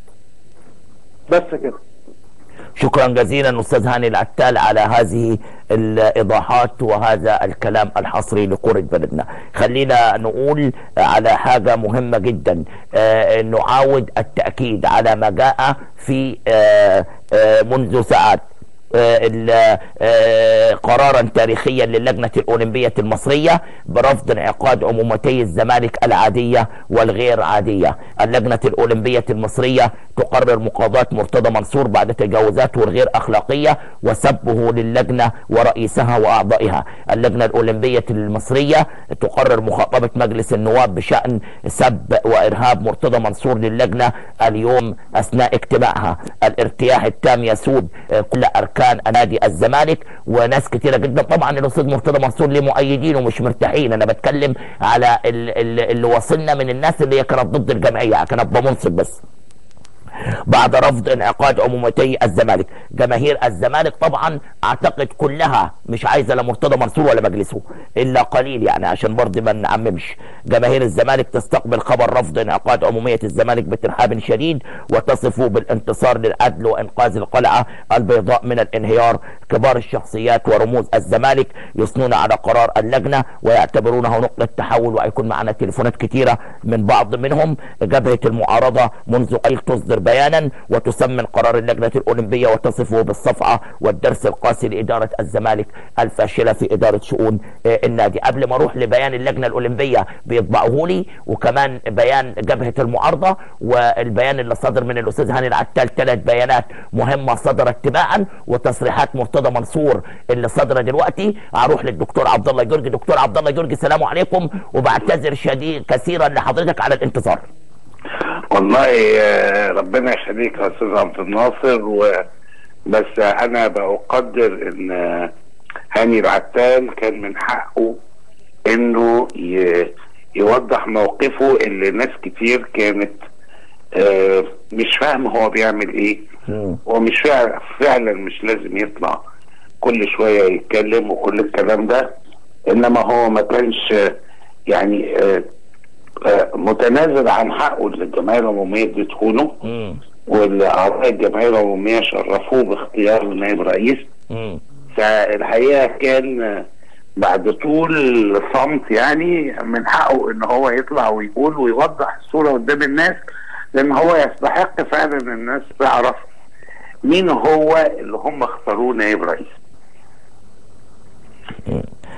Speaker 2: بس كده
Speaker 1: شكرا جزيلا أستاذ هاني العتال على هذه الإيضاحات وهذا الكلام الحصري لكرة بلدنا خلينا نقول على حاجة مهمة جدا آه، نعاود التأكيد على ما جاء في آه، آه، منذ ساعات آه، ال- آه، قرارا تاريخيا للجنة الأولمبية المصرية برفض انعقاد عمومتي الزمالك العادية والغير عادية اللجنة الأولمبية المصرية تقرر مقاضاة مرتضى منصور بعد تجاوزاته الغير أخلاقية وسبه للجنة ورئيسها وأعضائها اللجنة الأولمبية المصرية تقرر مخاطبة مجلس النواب بشأن سب وإرهاب مرتضى منصور للجنة اليوم أثناء اجتماعها الارتياح التام يسود آه، كل أركان نادي الزمالك وناس كتيرة جدا طبعا الأستاذ مرتضى منصور ليه مؤيدين ومش مرتاحين أنا بتكلم على ال- ال- اللي وصلنا من الناس اللي هي كانت ضد الجمعية كانت بمنصب بس بعد رفض انعقاد عمومتي الزمالك جماهير الزمالك طبعا اعتقد كلها مش عايزه لا مرتضى منصور ولا مجلسه الا قليل يعني عشان برضه ما نعممش جماهير الزمالك تستقبل خبر رفض انعقاد عموميه الزمالك بترحاب شديد وتصفه بالانتصار للعدل وانقاذ القلعه البيضاء من الانهيار كبار الشخصيات ورموز الزمالك يثنون على قرار اللجنه ويعتبرونه نقطه تحول ويكون معنا تليفونات كثيره من بعض منهم جبهه المعارضه منذ قليل تصدر بيانا وتسمن قرار اللجنه الاولمبيه وتصفه بالصفعه والدرس القاسي لاداره الزمالك الفاشله في اداره شؤون آه، النادي قبل ما اروح لبيان اللجنه الاولمبيه بيطبعوه لي وكمان بيان جبهه المعارضه والبيان اللي صدر من الاستاذ هاني العتال ثلاث بيانات مهمه صدرت تباعا وتصريحات مرتضى منصور اللي صادره دلوقتي اروح للدكتور عبد الله جورجي دكتور عبد الله جورجي السلام عليكم وبعتذر شديد كثيرا لحضرتك على الانتظار
Speaker 3: والله آه، ربنا يخليك يا استاذ عبد الناصر و بس انا بقدر ان آه، هاني العتال كان من حقه انه ي... يوضح موقفه اللي ناس كتير كانت آه، مش فاهم هو بيعمل ايه
Speaker 1: مم.
Speaker 3: ومش فعلا فعلا مش لازم يطلع كل شويه يتكلم وكل الكلام ده انما هو ما كانش آه، يعني آه، آه، متنازل عن حقه اللي الجمعيه العموميه ادته
Speaker 1: مم.
Speaker 3: والاعضاء الجمعيه العموميه شرفوه باختيار نائب رئيس
Speaker 1: مم.
Speaker 3: فالحقيقه كان آه، بعد طول صمت يعني من حقه ان هو يطلع ويقول ويوضح الصوره قدام الناس لان هو يستحق فعلا ان الناس تعرف مين هو اللي هم اختاروه نائب رئيس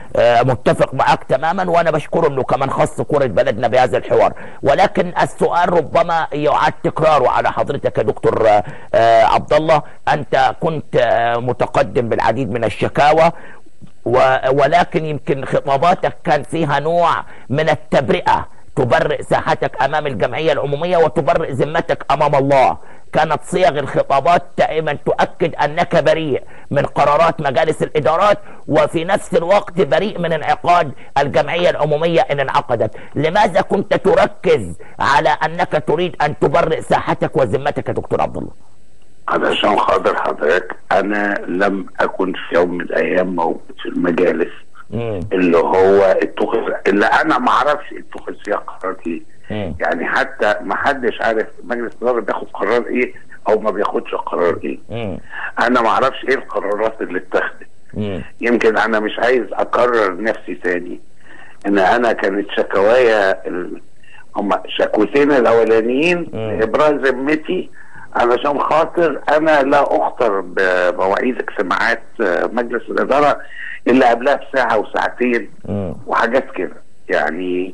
Speaker 1: آه، متفق معك تماما وانا بشكره انه كمان خص كرة بلدنا بهذا الحوار ولكن السؤال ربما يعاد تكراره على حضرتك يا دكتور آه، آه، عبد الله انت كنت آه، متقدم بالعديد من الشكاوى و- ولكن يمكن خطاباتك كان فيها نوع من التبرئة تبرئ ساحتك امام الجمعية العمومية وتبرئ ذمتك امام الله كانت صيغ الخطابات دائما تؤكد انك بريء من قرارات مجالس الادارات وفي نفس الوقت بريء من انعقاد الجمعية العمومية ان انعقدت لماذا كنت تركز على انك تريد ان تبرئ ساحتك وذمتك يا دكتور عبد الله
Speaker 3: علشان خاطر حضرتك انا لم اكن في يوم من الايام موجود في المجالس
Speaker 1: مم.
Speaker 3: اللي هو اتخذ اللي انا ما اعرفش اتخذ فيها قرارات ايه
Speaker 1: مم.
Speaker 3: يعني حتى ما حدش عارف مجلس الاداره بياخد قرار ايه او ما بياخدش قرار ايه
Speaker 1: مم.
Speaker 3: انا ما اعرفش ايه القرارات اللي اتخذت
Speaker 1: مم.
Speaker 3: يمكن انا مش عايز اكرر نفسي تاني ان انا كانت شكوايا ال... هم شكوتين الاولانيين
Speaker 1: مم.
Speaker 3: ابراز ذمتي علشان خاطر انا لا اخطر بمواعيد اجتماعات آه، مجلس الاداره الا قبلها بساعه وساعتين
Speaker 1: مم.
Speaker 3: وحاجات كده يعني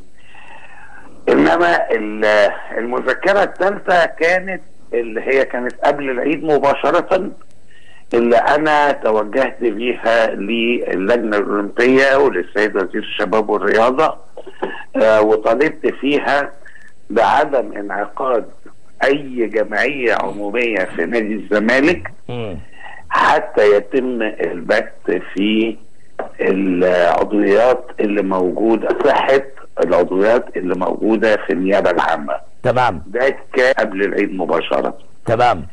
Speaker 3: انما ال- المذكره الثالثه كانت اللي هي كانت قبل العيد مباشره اللي انا توجهت بيها للجنه الاولمبيه وللسيد وزير الشباب والرياضه آه وطالبت فيها بعدم انعقاد اي جمعيه عموميه في نادي الزمالك
Speaker 1: مم.
Speaker 3: حتى يتم البت في العضويات اللي موجوده صحه العضويات اللي موجوده في النيابه العامه
Speaker 1: تمام
Speaker 3: ده كان قبل العيد مباشره
Speaker 1: تمام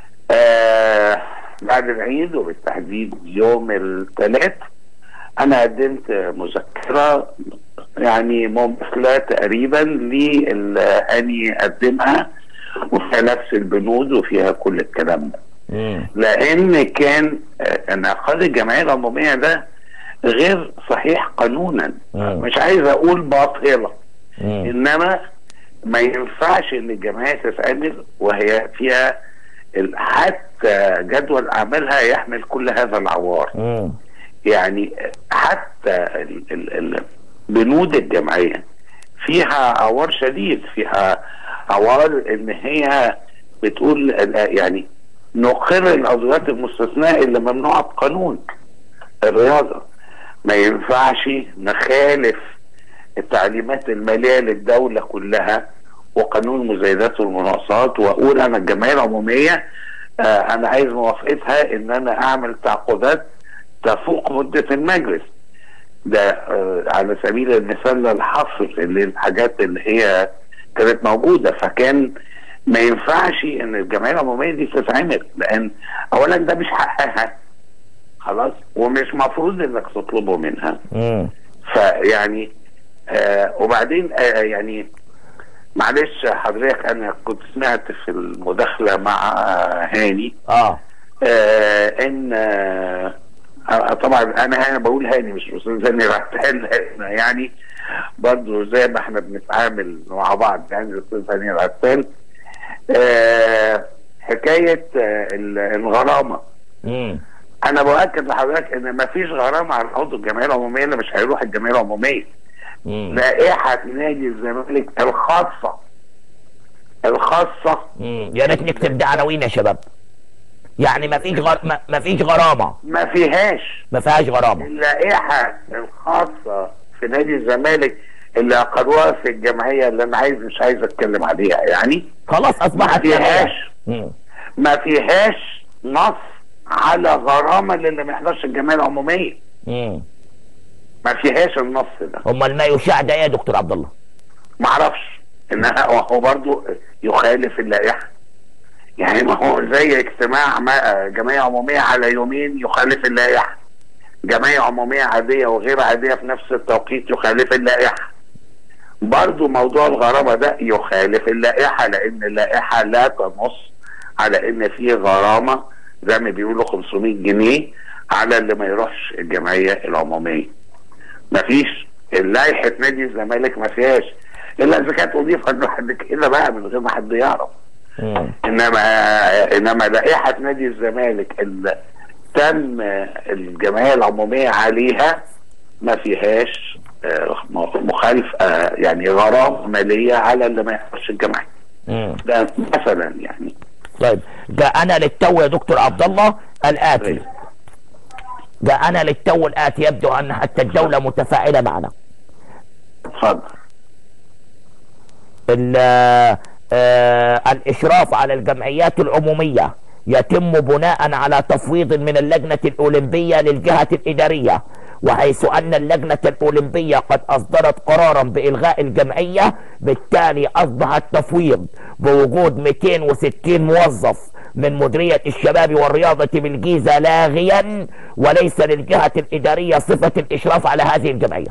Speaker 3: آه بعد العيد وبالتحديد يوم الثلاث انا قدمت مذكره يعني مماثله تقريبا للي اني اقدمها وفيها نفس البنود وفيها كل الكلام ده
Speaker 1: مم.
Speaker 3: لان كان آه، انعقاد الجمعيه العموميه ده غير صحيح قانونا
Speaker 1: مم.
Speaker 3: مش عايز اقول باطله
Speaker 1: مم.
Speaker 3: انما ما ينفعش ان الجمعيه تتعمل وهي فيها ال- حتى جدول اعمالها يحمل كل هذا العوار
Speaker 1: مم.
Speaker 3: يعني حتى ال- ال- ال- بنود الجمعيه فيها عوار شديد فيها عوار ان هي بتقول ال- يعني نقر العضويات المستثناء اللي ممنوعه بقانون الرياضه ما ينفعش نخالف التعليمات الماليه للدوله كلها وقانون المزايدات والمناقصات واقول انا الجمعيه العموميه آه انا عايز موافقتها ان انا اعمل تعاقدات تفوق مده المجلس ده آه على سبيل المثال الحصر اللي الحاجات اللي هي كانت موجوده فكان ما ينفعش ان الجمعيه العموميه دي تتعمل لان اولا ده مش حقها خلاص ومش مفروض انك تطلبه منها
Speaker 1: مم.
Speaker 3: فيعني آه وبعدين آه يعني معلش حضرتك انا كنت سمعت في المداخله مع آه هاني
Speaker 1: اه
Speaker 3: آه ان آه آه، طبعا انا انا بقول هاني مش استاذ هاني رحتان يعني برضه زي ما احنا بنتعامل مع بعض يعني الاستاذ هاني رحتان آه حكايه آه ال- الغرامه
Speaker 1: مم.
Speaker 3: انا باكد لحضرتك ان مفيش غرامه على عضو الجمعيه العموميه اللي مش هيروح الجمعيه العموميه
Speaker 1: مم.
Speaker 3: لائحه نادي الزمالك الخاصه الخاصه
Speaker 1: مم. يا ريت نكتب ده عناوين يا شباب يعني ما فيش غر... ما... ما فيش غرامه
Speaker 3: ما فيهاش
Speaker 1: ما فيهاش غرامه
Speaker 3: اللائحه الخاصه في نادي الزمالك اللي اقروها في الجمعيه اللي انا عايز مش عايز اتكلم عليها يعني
Speaker 1: خلاص
Speaker 3: ما
Speaker 1: اصبحت
Speaker 3: فيهاش
Speaker 1: مم.
Speaker 3: ما فيهاش نص على غرامه للي ما يحضرش الجمعيه العموميه
Speaker 1: مم.
Speaker 3: ما فيهاش النص ده
Speaker 1: امال ما يشاع ده إيه يا دكتور عبد الله
Speaker 3: ما اعرفش انها هو برضه يخالف اللائحه يعني ما هو زي اجتماع ما- جمعيه عموميه على يومين يخالف اللائحه جمعيه عموميه عاديه وغير عاديه في نفس التوقيت يخالف اللائحه برضه موضوع الغرامه ده يخالف اللائحه لان اللائحه لا تنص على ان في غرامه زي ما بيقولوا 500 جنيه على اللي ما يروحش الجمعيه العموميه مفيش لائحه نادي الزمالك ما فيهاش الا اذا كانت اضيفت بعد كده بقى من غير ما حد يعرف
Speaker 1: مم.
Speaker 3: انما انما لائحه نادي الزمالك اللي تم الجمعيه العموميه عليها ما فيهاش آه، مخالفه آه، يعني غرامه ماليه على اللي ما يحضرش الجمعيه
Speaker 1: مم.
Speaker 3: ده مثلا يعني
Speaker 1: طيب جاءنا للتو يا دكتور عبد الله الآتي
Speaker 3: طيب.
Speaker 1: جاءنا للتو الآتي يبدو أن حتى الدولة متفاعلة معنا
Speaker 3: اتفضل
Speaker 1: ال- آه، الإشراف على الجمعيات العمومية يتم بناء على تفويض من اللجنة الأولمبية للجهة الإدارية وحيث أن اللجنة الأولمبية قد أصدرت قرارا بإلغاء الجمعية بالتالي أصبح التفويض بوجود 260 موظف من مديرية الشباب والرياضة بالجيزة لاغيا وليس للجهة الإدارية صفة الإشراف على هذه الجمعية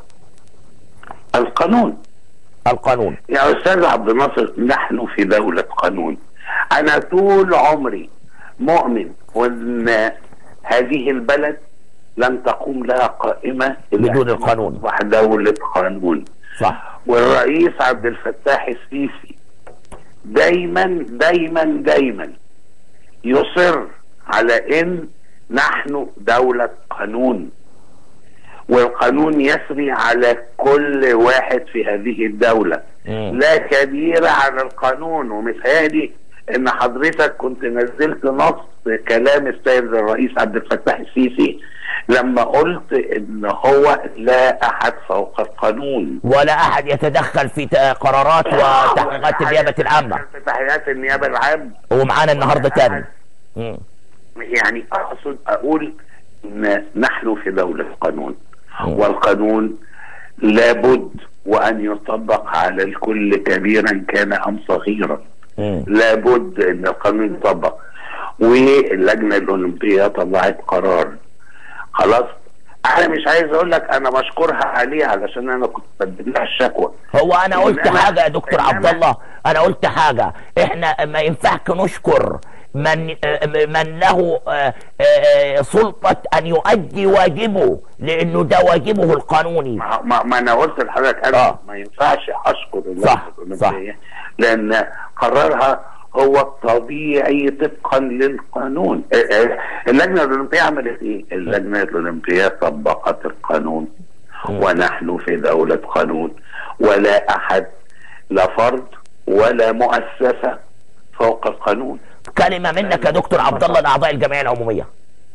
Speaker 3: القانون
Speaker 1: القانون
Speaker 3: يا استاذ عبد الناصر نحن في دولة قانون انا طول عمري مؤمن وان هذه البلد لن تقوم لها قائمة إلا
Speaker 1: بدون
Speaker 3: أن
Speaker 1: القانون.
Speaker 3: تصبح دولة قانون
Speaker 1: صح
Speaker 3: والرئيس عبد الفتاح السيسي دايما دايما دايما يصر على ان نحن دولة قانون والقانون يسري على كل واحد في هذه الدولة
Speaker 1: مم.
Speaker 3: لا كبير على القانون ومثالي ان حضرتك كنت نزلت نص كلام السيد الرئيس عبد الفتاح السيسي لما قلت ان هو لا احد فوق القانون
Speaker 1: ولا احد يتدخل في ت- قرارات وتحقيقات النيابه العامه
Speaker 3: في تحقيقات النيابه العامه
Speaker 1: ومعانا النهارده تاني مم.
Speaker 3: يعني اقصد اقول ان نحن في دولة قانون
Speaker 1: مم.
Speaker 3: والقانون لابد وان يطبق على الكل كبيرا كان ام صغيرا
Speaker 1: مم.
Speaker 3: لابد ان القانون يطبق واللجنة الاولمبية طلعت قرار خلاص انا مش عايز اقول لك انا بشكرها عليه علشان انا كنت بدي لها الشكوى
Speaker 1: هو انا قلت
Speaker 3: إنما-
Speaker 1: حاجه يا دكتور
Speaker 3: إنما-
Speaker 1: عبد الله انا قلت حاجه احنا ما ينفعش نشكر من آه، من له آه، آه، سلطه ان يؤدي واجبه لانه ده واجبه القانوني
Speaker 3: ما, ما, ما انا قلت لحضرتك انا
Speaker 1: آه.
Speaker 3: ما ينفعش اشكر اللجنة
Speaker 1: صح،
Speaker 3: الأولمبية لان قرارها هو الطبيعي طبقا للقانون آه، آه، اللجنه الاولمبيه عملت ايه؟ اللجنه الاولمبيه طبقت القانون ونحن في دوله قانون ولا احد لا فرد ولا مؤسسه فوق القانون
Speaker 1: كلمه منك يا دكتور عبد الله لاعضاء الجمعيه العموميه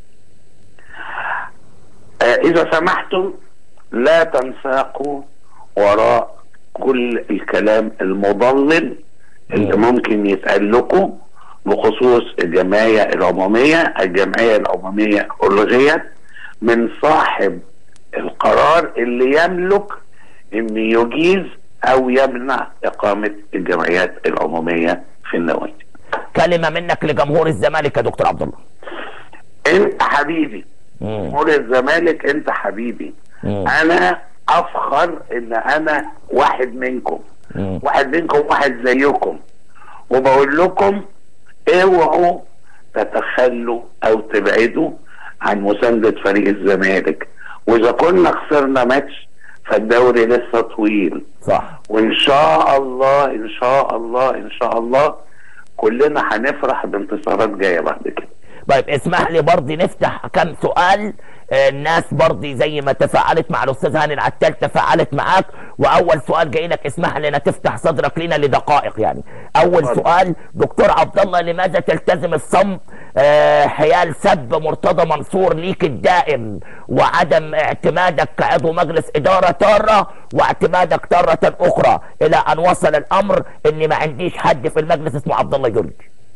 Speaker 3: آه، إذا سمحتم لا تنساقوا وراء كل الكلام المضلل اللي ممكن يتقال لكم بخصوص الجمعية العمومية الجمعية العمومية ألغيت من صاحب القرار اللي يملك ان يجيز او يمنع اقامة الجمعيات العمومية في النوادي
Speaker 1: كلمه منك لجمهور الزمالك يا دكتور عبد الله
Speaker 3: انت حبيبي
Speaker 1: مم.
Speaker 3: جمهور الزمالك انت حبيبي
Speaker 1: مم.
Speaker 3: انا افخر ان انا واحد منكم
Speaker 1: مم.
Speaker 3: واحد منكم واحد زيكم وبقول لكم اوعوا تتخلوا او تبعدوا عن مساندة فريق الزمالك واذا كنا خسرنا ماتش فالدوري لسه طويل
Speaker 1: صح
Speaker 3: وان شاء الله ان شاء الله ان شاء الله كلنا هنفرح بانتصارات جايه بعد كده
Speaker 1: طيب اسمح لي برضه نفتح كم سؤال آه، الناس برضه زي ما تفاعلت مع الاستاذ هاني العتال تفاعلت معاك واول سؤال جاي لك اسمح لنا تفتح صدرك لنا لدقائق يعني اول
Speaker 3: اتفضل.
Speaker 1: سؤال دكتور عبد الله لماذا تلتزم الصمت آه، حيال سب مرتضى منصور ليك الدائم وعدم اعتمادك كعضو مجلس اداره تاره واعتمادك تاره اخرى الى ان وصل الامر اني ما عنديش حد في المجلس اسمه عبد الله جورج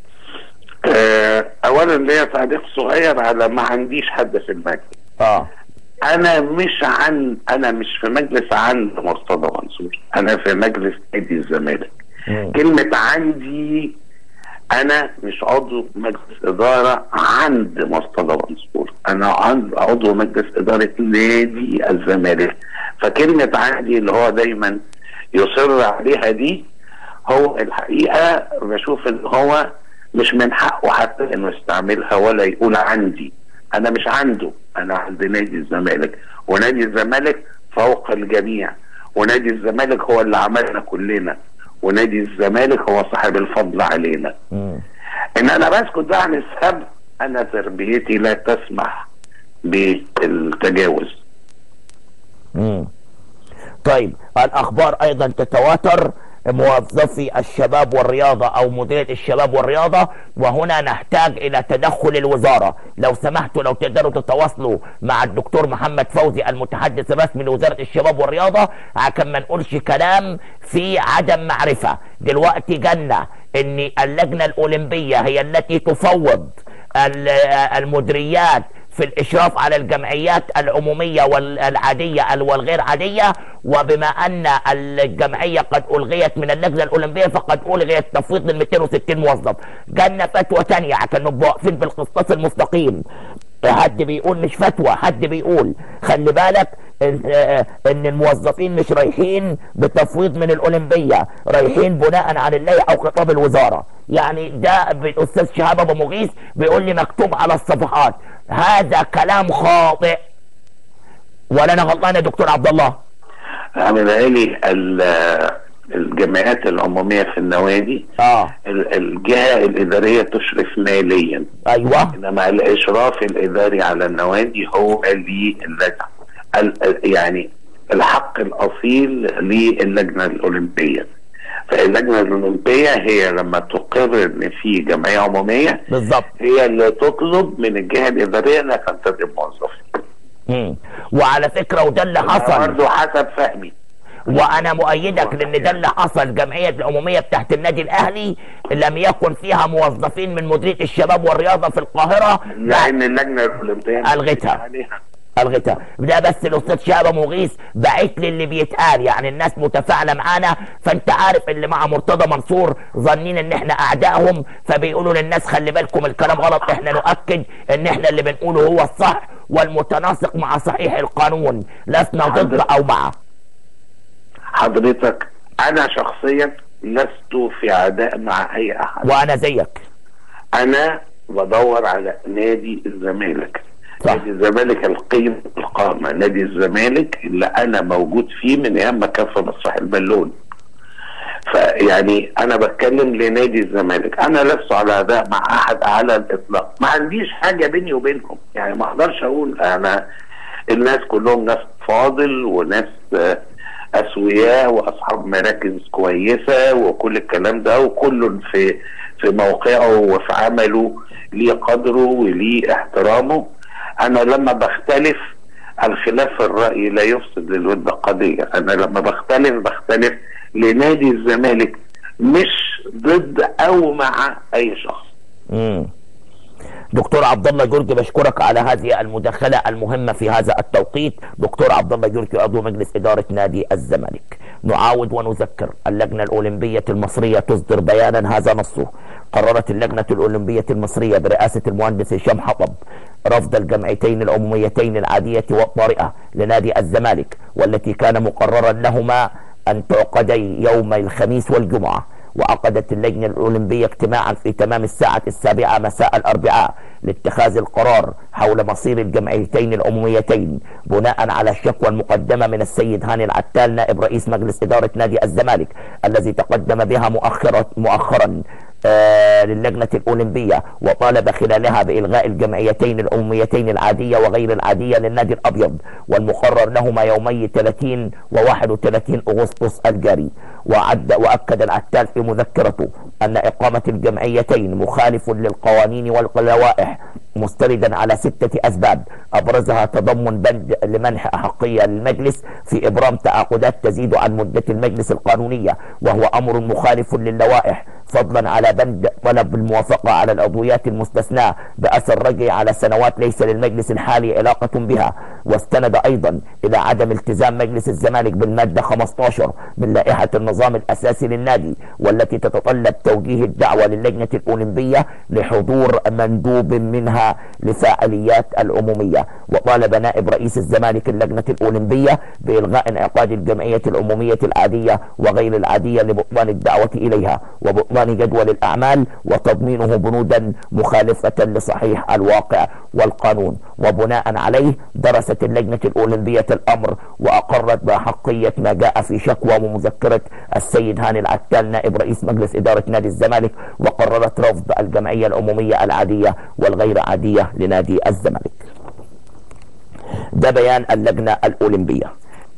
Speaker 3: آه، اولا ليا تعليق صغير على ما عنديش حد في المجلس
Speaker 1: اه
Speaker 3: انا مش عن انا مش في مجلس عند مرتضى منصور انا في مجلس نادي الزمالك
Speaker 1: مم.
Speaker 3: كلمة عندي انا مش عضو مجلس ادارة عند مرتضى منصور انا عضو عضو مجلس ادارة نادي الزمالك فكلمة عندي اللي هو دايما يصر عليها دي هو الحقيقة بشوف ان هو مش من حقه حتى انه يستعملها ولا يقول عندي انا مش عنده انا عند نادي الزمالك ونادي الزمالك فوق الجميع ونادي الزمالك هو اللي عملنا كلنا ونادي الزمالك هو صاحب الفضل علينا
Speaker 1: مم.
Speaker 3: ان انا بسكت بقى عن السب انا تربيتي لا تسمح بالتجاوز
Speaker 1: مم. طيب الاخبار ايضا تتواتر موظفي الشباب والرياضة او مديرية الشباب والرياضة وهنا نحتاج الى تدخل الوزارة لو سمحتوا لو تقدروا تتواصلوا مع الدكتور محمد فوزي المتحدث الرسمي لوزارة الشباب والرياضة عشان ما نقولش كلام في عدم معرفة دلوقتي جنة ان اللجنة الاولمبية هي التي تفوض ال- المديريات في الاشراف على الجمعيات العموميه والعاديه والغير عاديه وبما ان الجمعيه قد الغيت من اللجنه الاولمبيه فقد الغيت تفويض ال 260 موظف جالنا فتوى ثانيه عشان نبقى واقفين بالقسطاس المستقيم حد بيقول مش فتوى حد بيقول خلي بالك ان آه، ان الموظفين مش رايحين بتفويض من الاولمبيه رايحين بناء على اللائحه او خطاب الوزاره يعني ده الاستاذ شهاب ابو مغيث بيقول لي مكتوب على الصفحات هذا كلام خاطئ ولا انا غلطان يا دكتور عبد الله
Speaker 3: عامل عيني ال- الجمعيات العمومية في النوادي
Speaker 1: اه
Speaker 3: ال- الجهة الإدارية تشرف ماليا
Speaker 1: ايوه
Speaker 3: إنما الإشراف الإداري على النوادي هو للجنة ال- يعني الحق الأصيل للجنة الأولمبية فاللجنة الأولمبية هي لما تقر إن في جمعية عمومية
Speaker 1: بالظبط
Speaker 3: هي اللي تطلب من الجهة الإدارية إنها تنتدب موظفين
Speaker 1: مم. وعلى فكره وده اللي حصل
Speaker 3: برضه حسب فهمي
Speaker 1: وانا مؤيدك لان ده اللي حصل جمعيه العموميه بتاعت النادي الاهلي لم يكن فيها موظفين من مديريه الشباب والرياضه في القاهره
Speaker 3: لأن اللجنة الأولمبية
Speaker 1: ألغتها.
Speaker 3: عليها
Speaker 1: الغتها ده بس الاستاذ شهاب مغيث بعت لي اللي بيتقال يعني الناس متفاعله معانا فانت عارف اللي مع مرتضى منصور ظانين ان احنا اعدائهم فبيقولوا للناس خلي بالكم الكلام غلط احنا نؤكد ان احنا اللي بنقوله هو الصح والمتناسق مع صحيح القانون لسنا ضد او مع
Speaker 3: حضرتك أنا شخصيا لست في عداء مع أي أحد
Speaker 1: وانا زيك
Speaker 3: أنا بدور على نادي الزمالك
Speaker 1: صح.
Speaker 3: نادي الزمالك القيمة القامة نادي الزمالك اللي أنا موجود فيه من أيام ما كان في مسرح البالون فيعني انا بتكلم لنادي الزمالك انا لست على عداء مع احد على الاطلاق ما عنديش حاجه بيني وبينهم يعني ما اقدرش اقول انا الناس كلهم ناس فاضل وناس آه، اسوياء واصحاب مراكز كويسه وكل الكلام ده وكل في في موقعه وفي عمله ليه قدره وليه احترامه انا لما بختلف الخلاف في الرأي لا يفسد للود قضية أنا لما بختلف بختلف لنادي الزمالك مش ضد أو مع أي شخص
Speaker 1: مم. دكتور عبد الله جورجي بشكرك على هذه المداخله المهمه في هذا التوقيت دكتور عبد الله جورجي عضو مجلس اداره نادي الزمالك نعاود ونذكر اللجنه الاولمبيه المصريه تصدر بيانا هذا نصه قررت اللجنه الاولمبيه المصريه برئاسه المهندس هشام حطب رفض الجمعيتين العموميتين العاديه والطارئه لنادي الزمالك والتي كان مقررا لهما ان تعقدي يوم الخميس والجمعه وعقدت اللجنة الأولمبية اجتماعا في تمام الساعة السابعة مساء الأربعاء لاتخاذ القرار حول مصير الجمعيتين العموميتين بناء على الشكوى المقدمة من السيد هاني العتال نائب رئيس مجلس إدارة نادي الزمالك الذي تقدم بها مؤخرا مؤخرا آه للجنة الأولمبية وطالب خلالها بإلغاء الجمعيتين الأمميتين العادية وغير العادية للنادي الأبيض والمقرر لهما يومي 30 و 31 أغسطس الجاري وعد وأكد العتال في مذكرته أن إقامة الجمعيتين مخالف للقوانين واللوائح مستندا على ستة أسباب أبرزها تضمن بند لمنح أحقية للمجلس في إبرام تعاقدات تزيد عن مدة المجلس القانونية وهو أمر مخالف للوائح فضلا على بند طلب الموافقة على العضويات المستثناة بأثر رجعي على سنوات ليس للمجلس الحالي علاقة بها واستند أيضا إلى عدم التزام مجلس الزمالك بالمادة 15 من لائحة النظام الأساسي للنادي والتي تتطلب توجيه الدعوة للجنة الأولمبية لحضور مندوب منها لفاعليات العمومية وطالب نائب رئيس الزمالك اللجنة الأولمبية بإلغاء انعقاد الجمعية العمومية العادية وغير العادية لبطلان الدعوة إليها وبطلان جدول الأعمال وتضمينه بنودا مخالفة لصحيح الواقع والقانون وبناء عليه درست اللجنة الأولمبية الأمر وأقرت بأحقية ما جاء في شكوى ومذكرة السيد هاني العتال نائب رئيس مجلس إدارة نادي الزمالك وقررت رفض الجمعية العمومية العادية والغير عادية لنادي الزمالك ده بيان اللجنة الأولمبية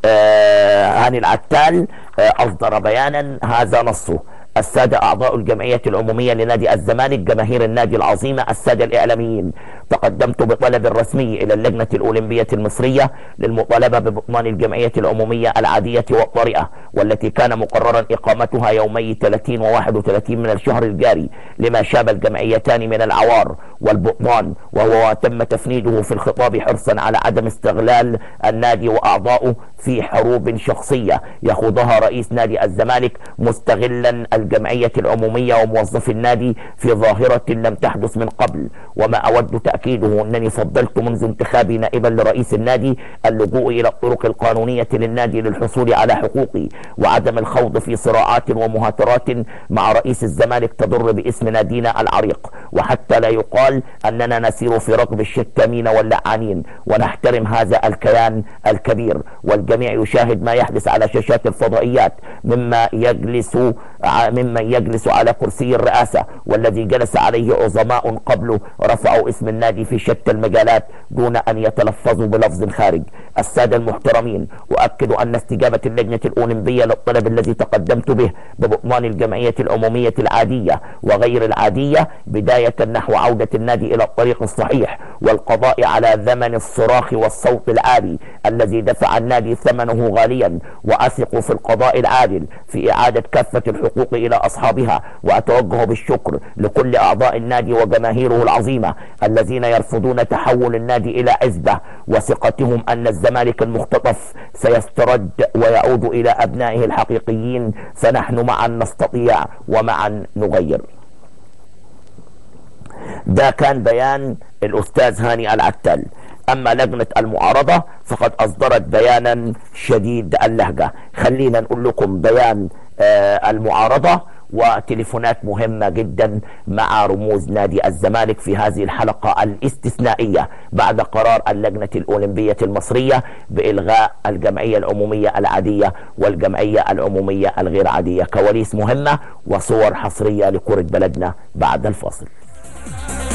Speaker 1: هاني العتال أصدر بيانا هذا نصه السادة أعضاء الجمعية العمومية لنادي الزمالك جماهير النادي العظيمة السادة الإعلاميين تقدمت بطلب رسمي إلى اللجنة الأولمبية المصرية للمطالبة ببطلان الجمعية العمومية العادية والطارئة والتي كان مقررا إقامتها يومي 30 و 31 من الشهر الجاري لما شاب الجمعيتان من العوار والبطلان وهو تم تفنيده في الخطاب حرصا على عدم استغلال النادي وأعضائه في حروب شخصية يخوضها رئيس نادي الزمالك مستغلا الجمعية العمومية وموظفي النادي في ظاهرة لم تحدث من قبل وما أود تأكيده أنني فضلت منذ انتخابي نائبا لرئيس النادي اللجوء إلى الطرق القانونية للنادي للحصول على حقوقي وعدم الخوض في صراعات ومهاترات مع رئيس الزمالك تضر باسم نادينا العريق وحتى لا يقال أننا نسير في ركب الشتامين واللعانين ونحترم هذا الكيان الكبير والجميع يشاهد ما يحدث على شاشات الفضائيات مما يجلس ممن يجلس على كرسي الرئاسة والذي جلس عليه عظماء قبله رفعوا اسم النادي في شتى المجالات دون أن يتلفظوا بلفظ خارج السادة المحترمين أؤكد أن استجابة اللجنة الأولمبية للطلب الذي تقدمت به ببطلان الجمعية العمومية العادية وغير العادية بداية نحو عودة النادي إلى الطريق الصحيح والقضاء على ثمن الصراخ والصوت العالي الذي دفع النادي ثمنه غاليا وأثق في القضاء العادل في إعادة كافة الحقوق إلى أصحابها وأتوجه بالشكر لكل أعضاء النادي وجماهيره العظيمة الذين يرفضون تحول النادي إلى عزبة وثقتهم أن الزمالك المختطف سيسترد ويعود إلى أبنائه الحقيقيين فنحن معا نستطيع ومعا نغير ده كان بيان الأستاذ هاني العتال أما لجنة المعارضة فقد أصدرت بيانا شديد اللهجة خلينا نقول لكم بيان آه المعارضة وتليفونات مهمة جدا مع رموز نادي الزمالك في هذه الحلقة الاستثنائية بعد قرار اللجنة الأولمبية المصرية بإلغاء الجمعية العمومية العادية والجمعية العمومية الغير عادية كواليس مهمة وصور حصرية لكرة بلدنا بعد الفاصل